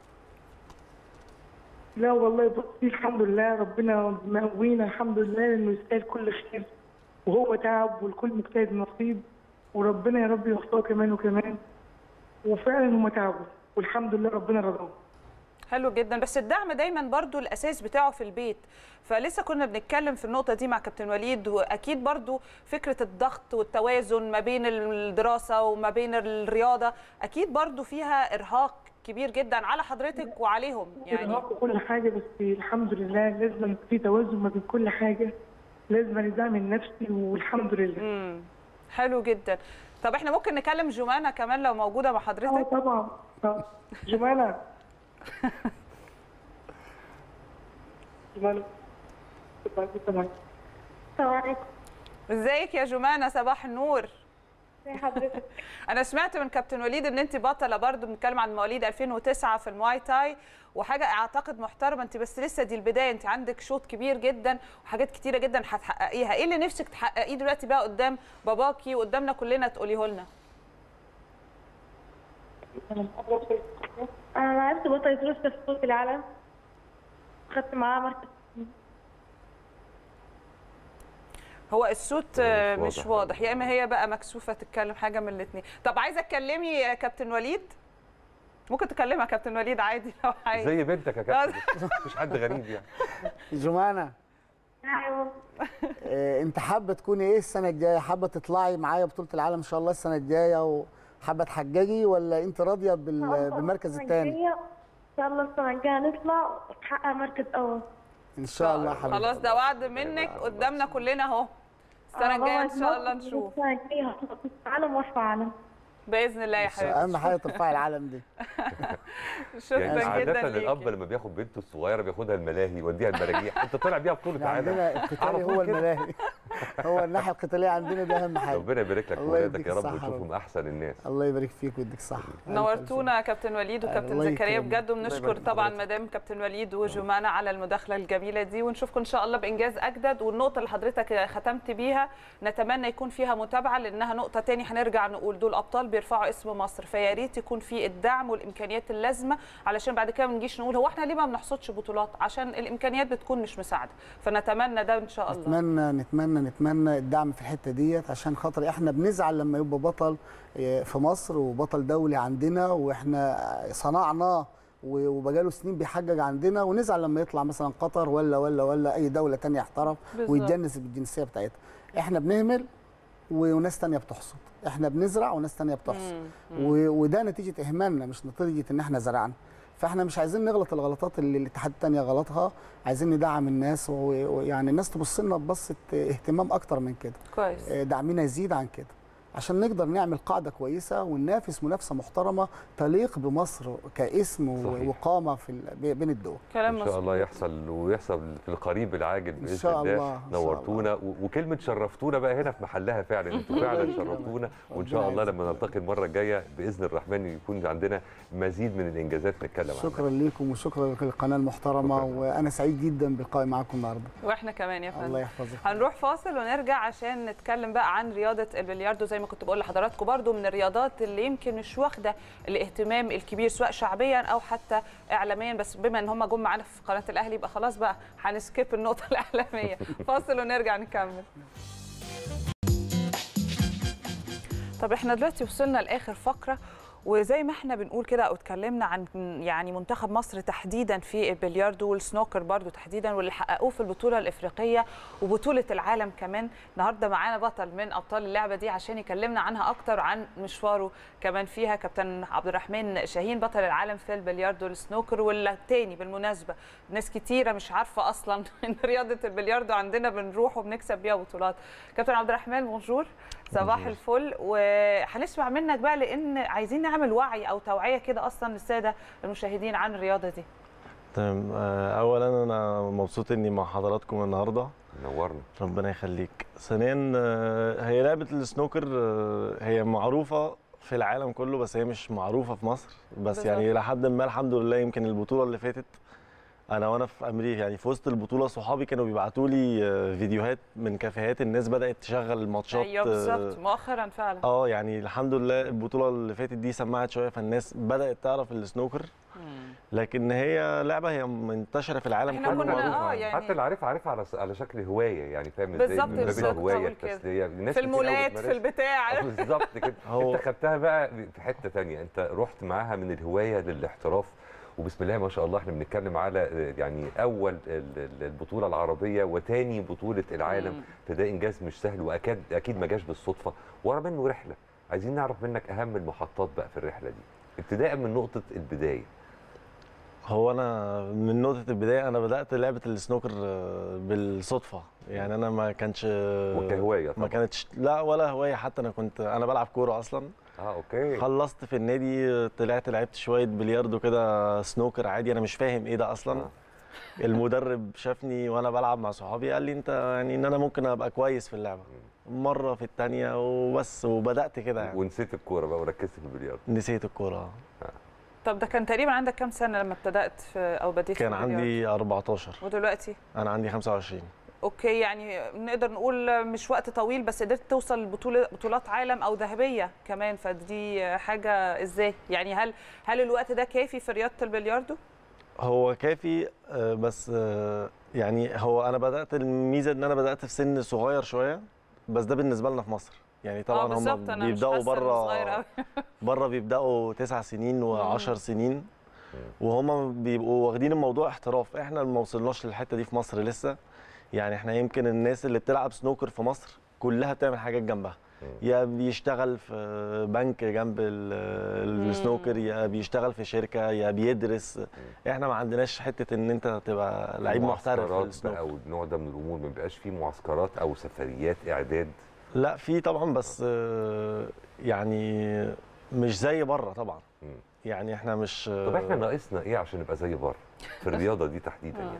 Speaker 9: لا والله بصي الحمد لله ربنا مقوينا الحمد لله انه يستاهل كل خير وهو تعب والكل مجتهد نصيب وربنا يا رب يوفقه كمان وكمان وفعلا هم تعبوا والحمد لله ربنا رضاهم
Speaker 1: حلو جدا بس الدعم دايما برضو الاساس بتاعه في البيت فلسه كنا بنتكلم في النقطه دي مع كابتن وليد واكيد برضو فكره الضغط والتوازن ما بين الدراسه وما بين الرياضه اكيد برضو فيها ارهاق كبير جدا على حضرتك وعليهم يعني
Speaker 9: إرهاق وكل حاجه بس الحمد لله لازم في توازن ما بين كل حاجه لازم الدعم النفسي والحمد لله
Speaker 1: امم حلو جدا طب احنا ممكن نكلم جمانه كمان لو موجوده مع
Speaker 9: اه
Speaker 1: حضرتك
Speaker 9: طبعا آه. جمانة جمانة
Speaker 10: السلام عليكم
Speaker 1: ازيك يا جمانه صباح النور
Speaker 10: زي حضرتك
Speaker 1: انا سمعت من كابتن وليد ان انت بطله برضو بنتكلم عن مواليد 2009 في المواي تاي وحاجه اعتقد محترمه انت بس لسه دي البدايه انت عندك شوط كبير جدا وحاجات كتيره جدا هتحققيها ايه اللي نفسك تحققيه دلوقتي بقى قدام باباكي وقدامنا كلنا تقوليه لنا
Speaker 10: انا لعبت بطلة روسيا في بطولة العالم خدت معاها مركز
Speaker 1: هو الصوت
Speaker 2: هو
Speaker 1: آه،
Speaker 2: مش
Speaker 1: مش
Speaker 2: واضح.
Speaker 1: واضح يا اما هي بقى مكسوفه تتكلم حاجه من الاثنين طب عايزه تكلمي يا كابتن وليد ممكن تكلمها كابتن وليد عادي لو عايز
Speaker 2: زي بنتك يا كابتن مش حد غريب يعني
Speaker 7: جمانة
Speaker 10: ايوه
Speaker 7: آه، انت حابه تكوني ايه السنه الجايه حابه تطلعي معايا بطوله العالم ان شاء الله السنه الجايه وحابه تحججي ولا انت راضيه بال- بالمركز
Speaker 10: السنة
Speaker 7: الثاني
Speaker 10: الجاية ان شاء الله السنة الجاية نطلع ونحقق مركز اول
Speaker 7: ان شاء الله حبيبتي
Speaker 1: خلاص ده وعد منك قدامنا كلنا اهو السنه الجايه ان شاء الله نشوف
Speaker 10: السنة الجاية هطلع في العالم وارفع علم
Speaker 1: باذن الله يا
Speaker 7: بس
Speaker 1: حبيبتي
Speaker 7: اهم حاجه ترفعي العالم دي
Speaker 1: شكرا
Speaker 2: يعني عادة
Speaker 1: جدا
Speaker 2: الأب
Speaker 1: ليكي
Speaker 2: لما بياخد بنته الصغيرة بياخدها الملاهي يوديها المراجيح أنت طالع بيها بطولة
Speaker 7: إحنا
Speaker 2: عالم
Speaker 7: عندنا
Speaker 2: على
Speaker 7: القتالي
Speaker 2: طول
Speaker 7: هو
Speaker 2: كده.
Speaker 7: الملاهي هو الناحيه القتاليه عندنا ده اهم حاجه
Speaker 2: ربنا يبارك لك في
Speaker 7: الله
Speaker 2: ولادك
Speaker 7: يديك
Speaker 2: يا رب
Speaker 7: الصحة يا
Speaker 2: وتشوفهم أحسن الناس
Speaker 7: الله يبارك فيك ويديك الصحه
Speaker 1: نورتونا يا كابتن وليد وكابتن
Speaker 7: الله
Speaker 1: زكريا
Speaker 7: يكرمك.
Speaker 1: بجد وبنشكر
Speaker 2: يبارك
Speaker 1: طبعا
Speaker 2: حضرتك.
Speaker 1: مدام كابتن وليد وجمانة على المداخله الجميله دي ونشوفكم ان شاء الله بانجاز اجدد والنقطه اللي حضرتك ختمت بيها نتمنى يكون فيها متابعه لانها نقطه تاني هنرجع نقول دول ابطال بيرفعوا اسم مصر فيا ريت يكون في الدعم والامكانيات اللازمه علشان بعد كده ما نجيش نقول هو احنا ليه ما بنحصدش بطولات عشان الامكانيات بتكون مش مساعده فنتمنى ده ان شاء الله
Speaker 7: نتمنى نتمنى نتمنى الدعم في الحته ديت عشان خاطر احنا بنزعل لما يبقى بطل آه، في مصر وبطل دولي عندنا واحنا صنعناه و- وبقاله سنين بيحجج عندنا ونزعل لما يطلع مثلا قطر ولا ولا ولا اي دوله تانية احترف
Speaker 1: بالظبط.
Speaker 7: ويتجنس بالجنسيه بتاعتها احنا بنهمل وناس تانية بتحصد احنا بنزرع وناس تانية بتحصد
Speaker 1: مم.
Speaker 7: و- وده نتيجه اهمالنا مش نتيجه ان احنا زرعنا فاحنا مش عايزين نغلط الغلطات اللي الاتحاد التانية غلطها عايزين ندعم الناس و- ويعني الناس تبص لنا ببصه اهتمام اكتر من كده
Speaker 1: كويس
Speaker 7: آه، دعمنا يزيد عن كده عشان نقدر نعمل قاعده كويسه وننافس منافسه محترمه تليق بمصر كاسم و-
Speaker 2: صحيح.
Speaker 7: وقامه في ال- بين الدول
Speaker 1: كلام
Speaker 2: إن شاء الله
Speaker 1: مظبوط.
Speaker 2: يحصل ويحصل في القريب العاجل
Speaker 7: إن
Speaker 2: بإذن
Speaker 7: شاء
Speaker 2: الله
Speaker 7: الله، إن شاء
Speaker 2: نورتونا و- وكلمة شرفتونا بقى هنا في محلها فعلا انتوا فعلا
Speaker 7: يكرمك.
Speaker 2: شرفتونا وإن
Speaker 7: ربنا
Speaker 2: شاء الله
Speaker 7: يعزك.
Speaker 2: لما نلتقي المرة الجاية بإذن الرحمن يكون عندنا مزيد من الإنجازات نتكلم عنها
Speaker 7: شكرا لكم وشكرا للقناه المحترمه
Speaker 2: شكراً.
Speaker 7: وانا سعيد جدا باللقاء معاكم النهارده
Speaker 1: واحنا كمان يا فندم
Speaker 7: الله يحفظك
Speaker 1: هنروح فاصل ونرجع عشان نتكلم بقى عن رياضه البلياردو زي ما كنت بقول لحضراتكم برضو من الرياضات اللي يمكن مش واخده الاهتمام الكبير سواء شعبيا او حتى اعلاميا بس بما ان هم جم معانا في قناه الاهلي يبقى خلاص بقى هنسكيب النقطه الاعلاميه فاصل ونرجع نكمل طب احنا دلوقتي وصلنا لاخر فقره وزي ما احنا بنقول كده او اتكلمنا عن يعني منتخب مصر تحديدا في البلياردو والسنوكر برضو تحديدا واللي حققوه في البطوله الافريقيه وبطوله العالم كمان النهارده معانا بطل من ابطال اللعبه دي عشان يكلمنا عنها اكتر عن مشواره كمان فيها كابتن عبد الرحمن شاهين بطل العالم في البلياردو والسنوكر واللي تاني بالمناسبه ناس كتيره مش عارفه اصلا ان رياضه البلياردو عندنا بنروح وبنكسب بيها بطولات كابتن عبد الرحمن بونجور صباح الفل وهنسمع منك بقى لان عايزين نعمل وعي او توعيه كده اصلا للساده المشاهدين عن الرياضه دي
Speaker 11: تمام آه، اولا انا مبسوط اني مع حضراتكم النهارده
Speaker 2: نورنا
Speaker 11: ربنا يخليك ثانيا آه، هي لعبه السنوكر آه، هي معروفه في العالم كله بس هي مش معروفه في مصر بس
Speaker 1: بالظبط.
Speaker 11: يعني لحد ما الحمد لله يمكن البطوله اللي فاتت انا وانا في امريكا يعني في وسط البطوله صحابي كانوا بيبعتوا لي آه، فيديوهات من كافيهات الناس بدات تشغل الماتشات
Speaker 1: ايوه
Speaker 11: آه،
Speaker 1: بالظبط مؤخرا فعلا
Speaker 11: اه يعني الحمد لله البطوله اللي فاتت دي سمعت شويه فالناس بدات تعرف السنوكر
Speaker 1: مم.
Speaker 11: لكن هي لعبه هي منتشره في العالم
Speaker 1: إحنا
Speaker 11: كله
Speaker 1: كنا-
Speaker 11: معروفة.
Speaker 1: آه، يعني-
Speaker 2: حتى اللي عارفها عارفها على على شكل هواية يعني فاهم ازاي
Speaker 1: بالظبط،
Speaker 2: من باب
Speaker 1: بالظبط،
Speaker 2: الهواية
Speaker 1: هقول كده.
Speaker 2: التسلية الناس
Speaker 1: في
Speaker 2: كتير قوي
Speaker 1: المولات في
Speaker 2: بتمارسها.
Speaker 1: البتاع
Speaker 2: آه، بالظبط كده
Speaker 11: هو-
Speaker 2: انت خدتها بقى في حته تانية انت رحت معاها من الهوايه للاحتراف وبسم الله ما شاء الله احنا بنتكلم على آه، يعني اول ال- ال- البطوله العربيه وتاني بطوله العالم
Speaker 1: مم.
Speaker 2: فده انجاز مش سهل واكيد اكيد ما جاش بالصدفه ورا منه رحله عايزين نعرف منك اهم المحطات بقى في الرحله دي ابتداء من نقطه البدايه
Speaker 11: هو انا من نقطه البدايه انا بدات لعبه السنوكر آه، بالصدفه يعني انا ما كانش
Speaker 2: وكهوايه
Speaker 11: ما
Speaker 2: طبعا
Speaker 11: كانتش لا ولا هوايه حتى انا كنت انا بلعب كوره اصلا
Speaker 2: اه اوكي
Speaker 11: خلصت في النادي طلعت لعبت شويه بلياردو كده سنوكر عادي انا مش فاهم ايه ده اصلا
Speaker 2: آه.
Speaker 11: المدرب شافني وانا بلعب مع صحابي قال لي انت يعني ان انا ممكن ابقى كويس في اللعبه مره في الثانيه وبس وبدات كده يعني
Speaker 2: ونسيت الكوره بقى وركزت في البلياردو
Speaker 11: نسيت الكوره
Speaker 1: طب ده كان تقريبا عندك كام سنه لما ابتدات في او بديت في
Speaker 11: كان
Speaker 1: البلياردو؟
Speaker 11: عندي 14
Speaker 1: ودلوقتي
Speaker 11: انا عندي 25
Speaker 1: اوكي يعني نقدر نقول مش وقت طويل بس قدرت توصل لبطوله بطولات عالم او ذهبيه كمان فدي حاجه ازاي يعني هل هل الوقت ده كافي في رياضه البلياردو
Speaker 11: هو كافي آه، بس آه، يعني هو انا بدات الميزه ان انا بدات في سن صغير شويه بس ده بالنسبه لنا في مصر يعني
Speaker 1: اه
Speaker 11: طبعا هم
Speaker 1: بالظبط انا مش
Speaker 11: بيبداوا
Speaker 1: حاسه إنه صغير
Speaker 11: بره
Speaker 1: قوي
Speaker 11: بره بيبداوا تسع سنين و10 سنين وهم بيبقوا واخدين الموضوع احتراف احنا ما وصلناش للحته دي في مصر لسه يعني احنا يمكن الناس اللي بتلعب سنوكر في مصر كلها بتعمل حاجات جنبها يا بيشتغل في بنك جنب ال- السنوكر يا بيشتغل في شركه يا بيدرس احنا ما عندناش حته ان انت تبقى لعيب محترف في
Speaker 2: معسكرات
Speaker 11: السنوكر
Speaker 2: بقى والنوع ده من الامور ما بيبقاش فيه معسكرات او سفريات اعداد
Speaker 11: لا في طبعا بس آه، يعني مش زي بره طبعا
Speaker 2: مم.
Speaker 11: يعني احنا مش
Speaker 2: طب احنا ناقصنا ايه عشان نبقى زي بره في الرياضه دي تحديدا يعني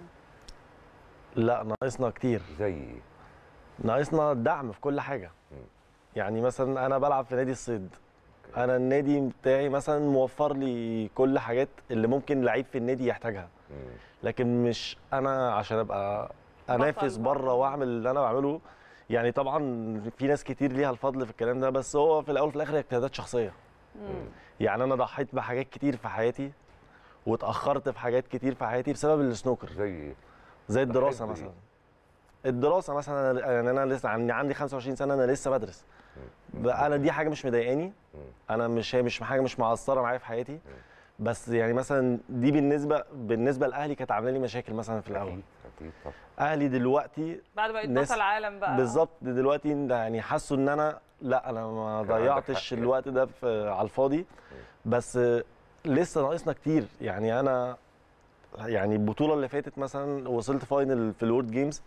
Speaker 11: لا ناقصنا كتير
Speaker 2: زي ايه
Speaker 11: ناقصنا الدعم في كل حاجه
Speaker 2: مم.
Speaker 11: يعني مثلا انا بلعب في نادي الصيد انا النادي بتاعي مثلا موفر لي كل حاجات اللي ممكن لعيب في النادي يحتاجها
Speaker 2: مم.
Speaker 11: لكن مش انا عشان ابقى انافس
Speaker 1: بقى.
Speaker 11: بره واعمل اللي انا بعمله يعني طبعا في ناس كتير ليها الفضل في الكلام ده بس هو في الاول وفي الاخر هي اجتهادات شخصيه يعني انا ضحيت بحاجات كتير في حياتي واتاخرت في حاجات كتير في حياتي بسبب السنوكر
Speaker 2: زي ايه
Speaker 11: زي الدراسه
Speaker 2: بإيه؟
Speaker 11: مثلا الدراسه مثلا أنا- يعني انا لسه عندي عندي 25 سنه انا لسه بدرس بقى انا دي حاجه مش مضايقاني انا مش هي مش حاجه مش معصره معايا في حياتي بس يعني مثلا دي بالنسبه بالنسبه لاهلي كانت عامله لي مشاكل مثلا في الاول
Speaker 2: اكيد اكيد طبعا
Speaker 11: اهلي دلوقتي
Speaker 1: بعد بقيت
Speaker 11: ناس-
Speaker 1: بطل عالم بقى
Speaker 11: بالظبط دلوقتي يعني حسوا ان انا لا انا ما
Speaker 2: كان عندك
Speaker 11: ضيعتش
Speaker 2: حق يعني.
Speaker 11: الوقت ده في على الفاضي بس لسه ناقصنا كتير يعني انا يعني البطوله اللي فاتت مثلا وصلت فاينل في الورد جيمز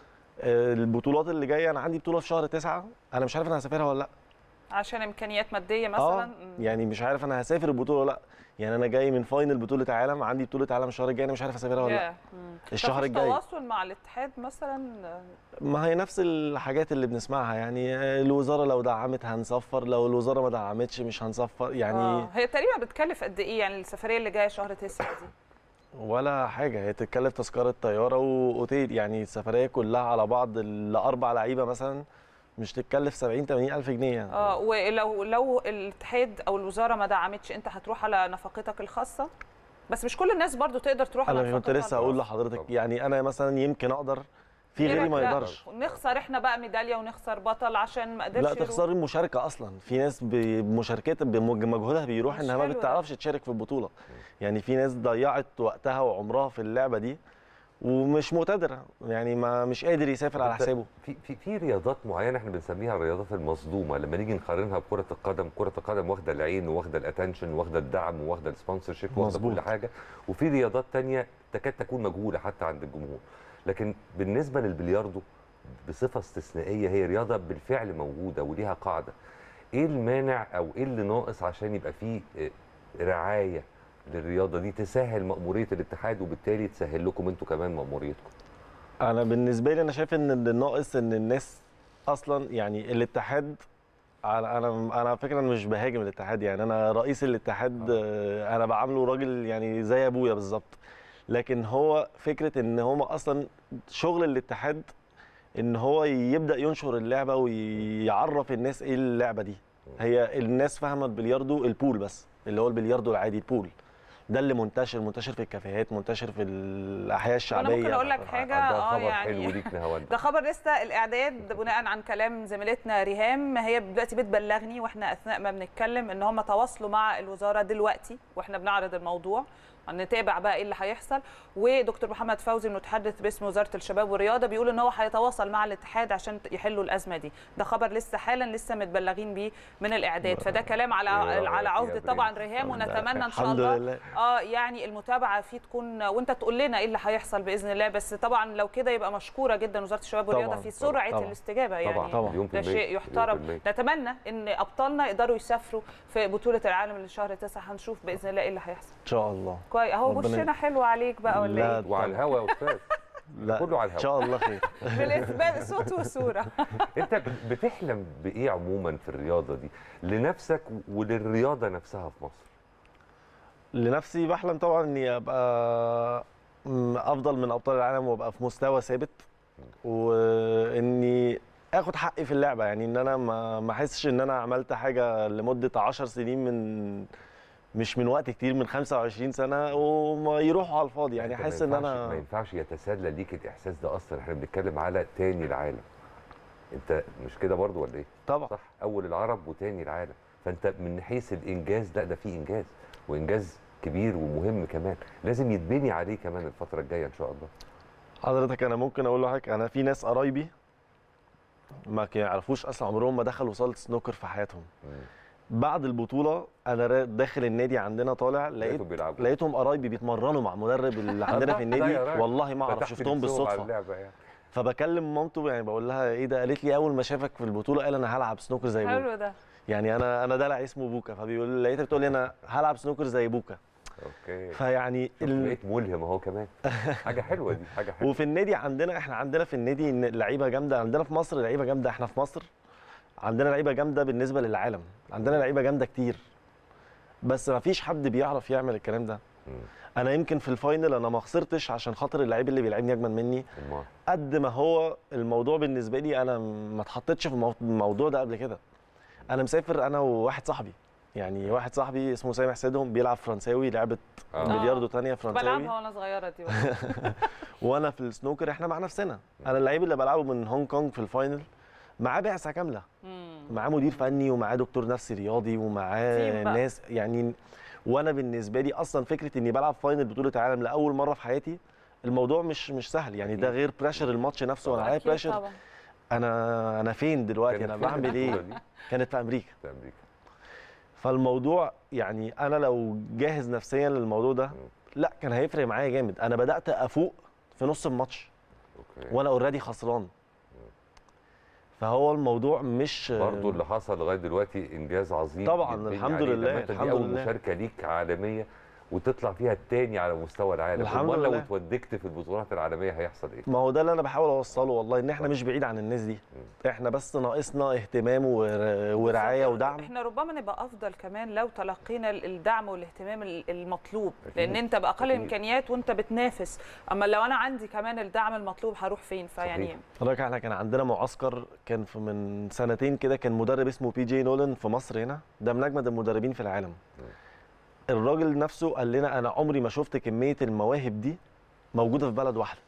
Speaker 11: البطولات اللي جايه انا عندي بطوله في شهر تسعة انا مش عارف انا هسافرها ولا لا
Speaker 1: عشان امكانيات ماديه
Speaker 11: اه
Speaker 1: مثلا مم.
Speaker 11: يعني مش عارف انا هسافر البطوله ولا لا يعني انا جاي من فاينل بطوله عالم عندي بطوله عالم الشهر الجاي انا مش عارف اسافرها ولا لا
Speaker 1: ياه. مم.
Speaker 11: الشهر
Speaker 1: مفيش
Speaker 11: الجاي.
Speaker 1: تواصل مع الاتحاد مثلا
Speaker 11: ما هي نفس الحاجات اللي بنسمعها يعني الوزاره لو دعمت هنصفر لو الوزاره ما دعمتش مش هنصفر يعني
Speaker 1: آه. هي تقريبا بتكلف قد ايه يعني السفريه اللي جايه شهر تسعة دي
Speaker 11: ولا حاجه هي تتكلف تذكره طياره واوتيل يعني السفريه كلها على بعض الاربع لعيبه مثلا مش تتكلف 70 80 الف جنيه يعني.
Speaker 1: اه ولو لو الاتحاد او الوزاره ما دعمتش انت هتروح على نفقتك الخاصه بس مش كل الناس برضو تقدر تروح على
Speaker 11: انا كنت
Speaker 1: نفقتها
Speaker 11: لسه اقول
Speaker 1: الخاصة.
Speaker 11: لحضرتك يعني انا مثلا يمكن اقدر في غيري
Speaker 1: غيرك
Speaker 11: ما
Speaker 1: لا.
Speaker 11: يقدرش
Speaker 1: نخسر احنا بقى ميداليه ونخسر بطل عشان ما قدرش
Speaker 11: لا
Speaker 1: يروح.
Speaker 11: تخسري المشاركه اصلا في ناس ب- بمشاركتها بمجهودها بيروح
Speaker 1: مش
Speaker 11: انها ما
Speaker 1: حلو ده.
Speaker 11: بتعرفش تشارك في البطوله يعني في ناس ضيعت وقتها وعمرها في اللعبه دي ومش مقتدره يعني ما مش قادر يسافر على
Speaker 2: أنت
Speaker 11: حسابه
Speaker 2: في في في رياضات معينه احنا بنسميها الرياضات المصدومه لما نيجي نقارنها بكره القدم كره القدم واخده العين واخده الاتنشن واخده الدعم واخده السبونسر شيب واخده
Speaker 11: مظبوط.
Speaker 2: كل حاجه وفي رياضات تانية تكاد تكون مجهوله حتى عند الجمهور لكن بالنسبه للبلياردو بصفه استثنائيه هي رياضه بالفعل موجوده وليها قاعده ايه المانع او ايه اللي ناقص عشان يبقى فيه آه، رعايه للرياضه دي تسهل مأموريه الاتحاد وبالتالي تسهل لكم انتوا كمان مأموريتكم
Speaker 11: انا بالنسبه لي انا شايف ان اللي ناقص ان الناس اصلا يعني الاتحاد انا انا انا فكره انا مش بهاجم الاتحاد يعني انا رئيس الاتحاد آه، انا بعامله راجل يعني زي ابويا بالظبط لكن هو فكره ان هم اصلا شغل الاتحاد ان هو يبدا ينشر اللعبه ويعرف الناس ايه اللعبه دي هي الناس فاهمه البلياردو البول بس اللي هو البلياردو العادي البول ده اللي منتشر منتشر في الكافيهات منتشر في الاحياء الشعبيه
Speaker 1: ممكن أقول لك حاجة،
Speaker 2: ده
Speaker 1: آه
Speaker 2: خبر
Speaker 1: يعني-
Speaker 2: حلو ليك نهاوند
Speaker 1: ده خبر لسه الاعداد بناء عن كلام زميلتنا ريهام هي دلوقتي بتبلغني واحنا اثناء ما بنتكلم ان هم تواصلوا مع الوزاره دلوقتي واحنا بنعرض الموضوع نتابع بقى ايه اللي هيحصل ودكتور محمد فوزي المتحدث باسم وزاره الشباب والرياضه بيقول ان هو هيتواصل مع الاتحاد عشان يحلوا الازمه دي ده خبر لسه حالا لسه متبلغين بيه من الاعداد فده كلام على
Speaker 2: يا
Speaker 1: على
Speaker 2: يا
Speaker 1: عهده طبعا
Speaker 2: برنس.
Speaker 1: ريهام ونتمنى ان شاء
Speaker 11: الحمد
Speaker 1: الله
Speaker 11: لله.
Speaker 1: اه يعني المتابعه فيه تكون وانت تقول لنا ايه اللي هيحصل باذن الله بس طبعا لو كده يبقى مشكوره جدا وزاره الشباب والرياضه
Speaker 11: طبعاً،
Speaker 1: في سرعه
Speaker 11: طبعاً.
Speaker 1: الاستجابه يعني
Speaker 2: طبعا
Speaker 11: طبعاً.
Speaker 2: مليون في
Speaker 1: ده
Speaker 2: المية،
Speaker 1: شيء
Speaker 2: مليون في
Speaker 1: يحترم
Speaker 2: المية.
Speaker 1: نتمنى ان ابطالنا يقدروا يسافروا في بطوله العالم اللي شهر تسعة هنشوف باذن الله ايه اللي هيحصل
Speaker 11: ان شاء الله
Speaker 1: كويس اهو
Speaker 11: ربنا-
Speaker 1: وشنا حلو عليك بقى ولا
Speaker 11: لا،
Speaker 1: ايه
Speaker 2: وعلى الهوا يا استاذ
Speaker 11: لا
Speaker 2: كله على
Speaker 11: ان
Speaker 2: الهواء
Speaker 11: شاء الله خير
Speaker 1: بالاثبات صوت وصوره
Speaker 2: انت بتحلم بايه عموما في الرياضه دي لنفسك وللرياضه نفسها في مصر
Speaker 11: لنفسي بحلم طبعا اني ابقى م- افضل من ابطال العالم وابقى في مستوى ثابت واني اخد حقي في اللعبه يعني ان انا ما ما احسش ان انا عملت حاجه لمده 10 سنين من مش من وقت كتير من 25 سنه وما يروحوا على الفاضي يعني
Speaker 2: أنت ما
Speaker 11: احس ان
Speaker 2: ينفعش-
Speaker 11: انا
Speaker 2: ما ينفعش يتسلى ليك الاحساس ده اصلا احنا بنتكلم على تاني العالم انت مش كده برضو ولا ايه
Speaker 11: طبعا
Speaker 2: صح اول العرب وتاني العالم فانت من حيث الانجاز لا ده في انجاز وانجاز كبير ومهم كمان لازم يتبني عليه كمان الفتره الجايه ان شاء الله
Speaker 11: حضرتك انا ممكن اقول لحضرتك انا في ناس قرايبي ما كانوا يعرفوش اصلا عمرهم ما دخلوا صاله سنوكر في حياتهم بعد البطوله انا را- داخل النادي عندنا طالع لقيت
Speaker 2: لقيتهم بيلعبوا
Speaker 11: لقيتهم قرايبي بيتمرنوا مع مدرب اللي عندنا في
Speaker 2: الله،
Speaker 11: النادي
Speaker 2: ده يا راجل.
Speaker 11: والله ما اعرف
Speaker 2: فتحت
Speaker 11: شفتهم
Speaker 2: نفسهم على
Speaker 11: بالصدفه
Speaker 2: اللعبة يعني.
Speaker 11: فبكلم مامته يعني بقول لها ايه ده قالت لي اول ما شافك في البطوله قال انا هلعب سنوكر زي بوكا
Speaker 1: حلو ده
Speaker 11: يعني انا انا دلع اسمه بوكا فبيقول لقيتها بتقول لي انا هلعب سنوكر زي بوكا
Speaker 2: اوكي
Speaker 11: فيعني
Speaker 2: شوف
Speaker 11: ال...
Speaker 2: بقيت ملهم اهو كمان حاجه حلوه دي حاجه حلوه
Speaker 11: وفي النادي عندنا احنا عندنا في النادي إن لعيبه جامده عندنا في مصر لعيبه جامده احنا في مصر عندنا لعيبه جامده بالنسبه للعالم عندنا لعيبه جامده كتير بس ما فيش حد بيعرف يعمل الكلام ده
Speaker 2: مم.
Speaker 11: انا يمكن في الفاينل انا ما خسرتش عشان خاطر اللعيب اللي بيلعبني اجمل مني
Speaker 2: أمال.
Speaker 11: قد ما هو الموضوع بالنسبه لي انا ما اتحطيتش في المو- الموضوع ده قبل كده انا مسافر انا وواحد صاحبي يعني واحد صاحبي اسمه سامح سيدهم بيلعب فرنساوي لعبه
Speaker 2: آه.
Speaker 11: بلياردو تانية
Speaker 1: كنت
Speaker 11: فرنساوي
Speaker 1: بلعبها وانا صغيره دي برضه.
Speaker 11: وانا في السنوكر احنا مع نفسنا انا اللعيب اللي بلعبه من هونج كونج في الفاينل معاه بعثه كامله
Speaker 1: مم.
Speaker 11: معاه مدير فني ومعاه دكتور نفسي رياضي ومعاه
Speaker 1: تيم بقى.
Speaker 11: ناس يعني وانا بالنسبه لي اصلا فكره اني بلعب فاينل بطوله عالم لاول مره في حياتي الموضوع مش مش سهل يعني ده غير بريشر الماتش نفسه وانا عليا
Speaker 1: أكيد
Speaker 11: بريشر
Speaker 1: طبعا
Speaker 11: انا انا فين دلوقتي
Speaker 2: كانت
Speaker 11: انا
Speaker 2: فين
Speaker 11: بعمل ايه
Speaker 2: البطولة دي؟
Speaker 11: كانت في امريكا
Speaker 2: في امريكا
Speaker 11: فالموضوع يعني انا لو جاهز نفسيا للموضوع ده لا كان هيفرق معايا جامد انا بدات افوق في نص الماتش
Speaker 2: اوكي
Speaker 11: وانا اوريدي خسران فهو الموضوع مش
Speaker 2: برضه اللي حصل لغايه دلوقتي انجاز عظيم
Speaker 11: طبعاً،
Speaker 2: يتبني
Speaker 11: الحمد
Speaker 2: عليه.
Speaker 11: لله،
Speaker 2: لما انت دي
Speaker 11: الحمد
Speaker 2: اول
Speaker 11: لله.
Speaker 2: مشاركه ليك عالميه وتطلع فيها التاني على مستوى العالم
Speaker 11: الحمد
Speaker 2: أمال لو
Speaker 11: لله.
Speaker 2: اتودكت في البطولات العالميه هيحصل ايه؟
Speaker 11: ما هو ده اللي انا بحاول اوصله والله ان احنا مش بعيد عن الناس دي احنا بس ناقصنا اهتمام ور- ورعايه ودعم
Speaker 1: احنا ربما نبقى افضل كمان لو تلقينا ال- الدعم والاهتمام ال- المطلوب
Speaker 2: أكيد.
Speaker 1: لان انت باقل
Speaker 2: أكيد.
Speaker 1: الامكانيات وانت بتنافس اما لو انا عندي كمان الدعم المطلوب هروح فين فيعني
Speaker 2: صحيح.
Speaker 11: حضرتك احنا كان عندنا معسكر كان في من سنتين كده كان مدرب اسمه بي جي نولان في مصر هنا ده من اجمد المدربين في العالم الراجل نفسه قال لنا انا عمري ما شفت كميه المواهب دي موجوده في بلد واحده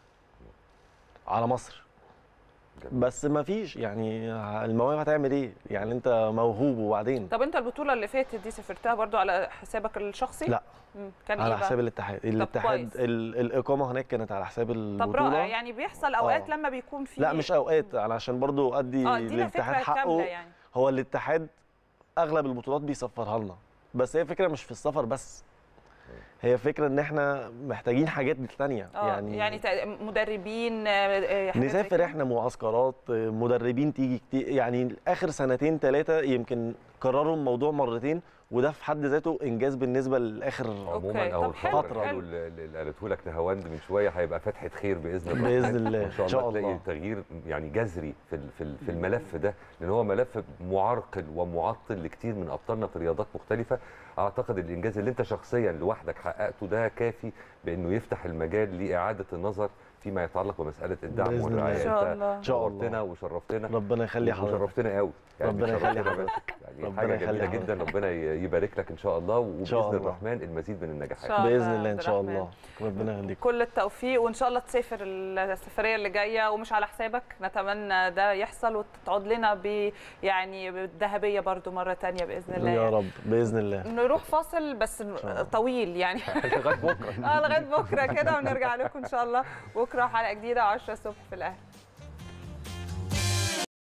Speaker 11: على مصر
Speaker 2: جميل.
Speaker 11: بس ما فيش يعني المواهب هتعمل ايه يعني انت موهوب وبعدين
Speaker 1: طب انت البطوله اللي فاتت دي سافرتها برضو على حسابك الشخصي
Speaker 11: لا
Speaker 1: مم. كان
Speaker 11: على
Speaker 1: ايه بقى
Speaker 11: حساب الاتحاد الاتحاد
Speaker 1: كويس.
Speaker 11: ال- الاقامه هناك كانت على حساب البطوله
Speaker 1: طب رائع يعني بيحصل اوقات
Speaker 11: آه.
Speaker 1: لما بيكون في
Speaker 11: لا مش اوقات علشان برضو ادي
Speaker 1: اه ادينا
Speaker 11: للاتحاد
Speaker 1: فكره
Speaker 11: حقه
Speaker 1: كامله يعني
Speaker 11: هو الاتحاد اغلب البطولات بيسفرها لنا بس هي فكره مش في السفر بس هي فكره ان احنا محتاجين حاجات تانية
Speaker 1: اه
Speaker 11: يعني,
Speaker 1: يعني تق- مدربين آه، آه، حاجات زي
Speaker 11: نسافر
Speaker 1: كده؟
Speaker 11: احنا معسكرات مدربين تيجي كتير يعني اخر سنتين ثلاثه يمكن كرروا الموضوع مرتين وده في حد ذاته انجاز بالنسبه لاخر
Speaker 2: عموما
Speaker 1: أوكي.
Speaker 2: او
Speaker 1: طب حلو،
Speaker 2: الخبر
Speaker 1: حلو.
Speaker 2: اللي اللي قالته لك نهاوند من شويه هيبقى فتحه خير باذن الله
Speaker 11: باذن الله
Speaker 2: ان شاء
Speaker 11: ان شاء
Speaker 2: الله تلاقي
Speaker 11: الله
Speaker 2: تغيير يعني جذري في ال- في ال- في الملف ده لان هو ملف معرقل ومعطل لكتير من ابطالنا في رياضات مختلفه اعتقد الانجاز اللي انت شخصيا لوحدك حققته ده كافي بانه يفتح المجال لاعاده النظر فيما يتعلق بمساله الدعم
Speaker 11: بإذن الله.
Speaker 2: والرعايه
Speaker 1: ان شاء
Speaker 2: انت
Speaker 1: الله
Speaker 11: ان شاء
Speaker 2: شرفتنا
Speaker 11: الله
Speaker 2: وشرفتنا
Speaker 11: ربنا يخلي حضرتك
Speaker 2: وشرفتنا قوي يعني
Speaker 11: ربنا
Speaker 2: شرفتنا
Speaker 11: يخلي
Speaker 2: بس.
Speaker 11: حضرتك.
Speaker 2: يعني
Speaker 11: ربنا
Speaker 2: حاجه
Speaker 11: يخلي
Speaker 2: جميله
Speaker 11: حضرتك.
Speaker 2: جدا ربنا ي- يبارك لك ان شاء الله وباذن
Speaker 11: شاء الله.
Speaker 2: الرحمن المزيد من النجاحات
Speaker 1: شاء الله
Speaker 11: باذن
Speaker 1: يا
Speaker 11: الله ان
Speaker 1: عبد
Speaker 11: شاء
Speaker 1: الرحمن.
Speaker 11: الله ربنا يخليك
Speaker 1: كل التوفيق وان شاء الله تسافر السفريه اللي جايه ومش على حسابك نتمنى ده يحصل وتقعد لنا ب يعني بالذهبيه برضو مره تانية باذن الله
Speaker 11: يا رب باذن الله
Speaker 1: نروح فاصل بس
Speaker 11: الله.
Speaker 1: طويل يعني
Speaker 2: لغايه بكره
Speaker 1: اه لغايه بكره كده ونرجع لكم ان شاء الله بكره حلقه جديده 10 الصبح في الاهلي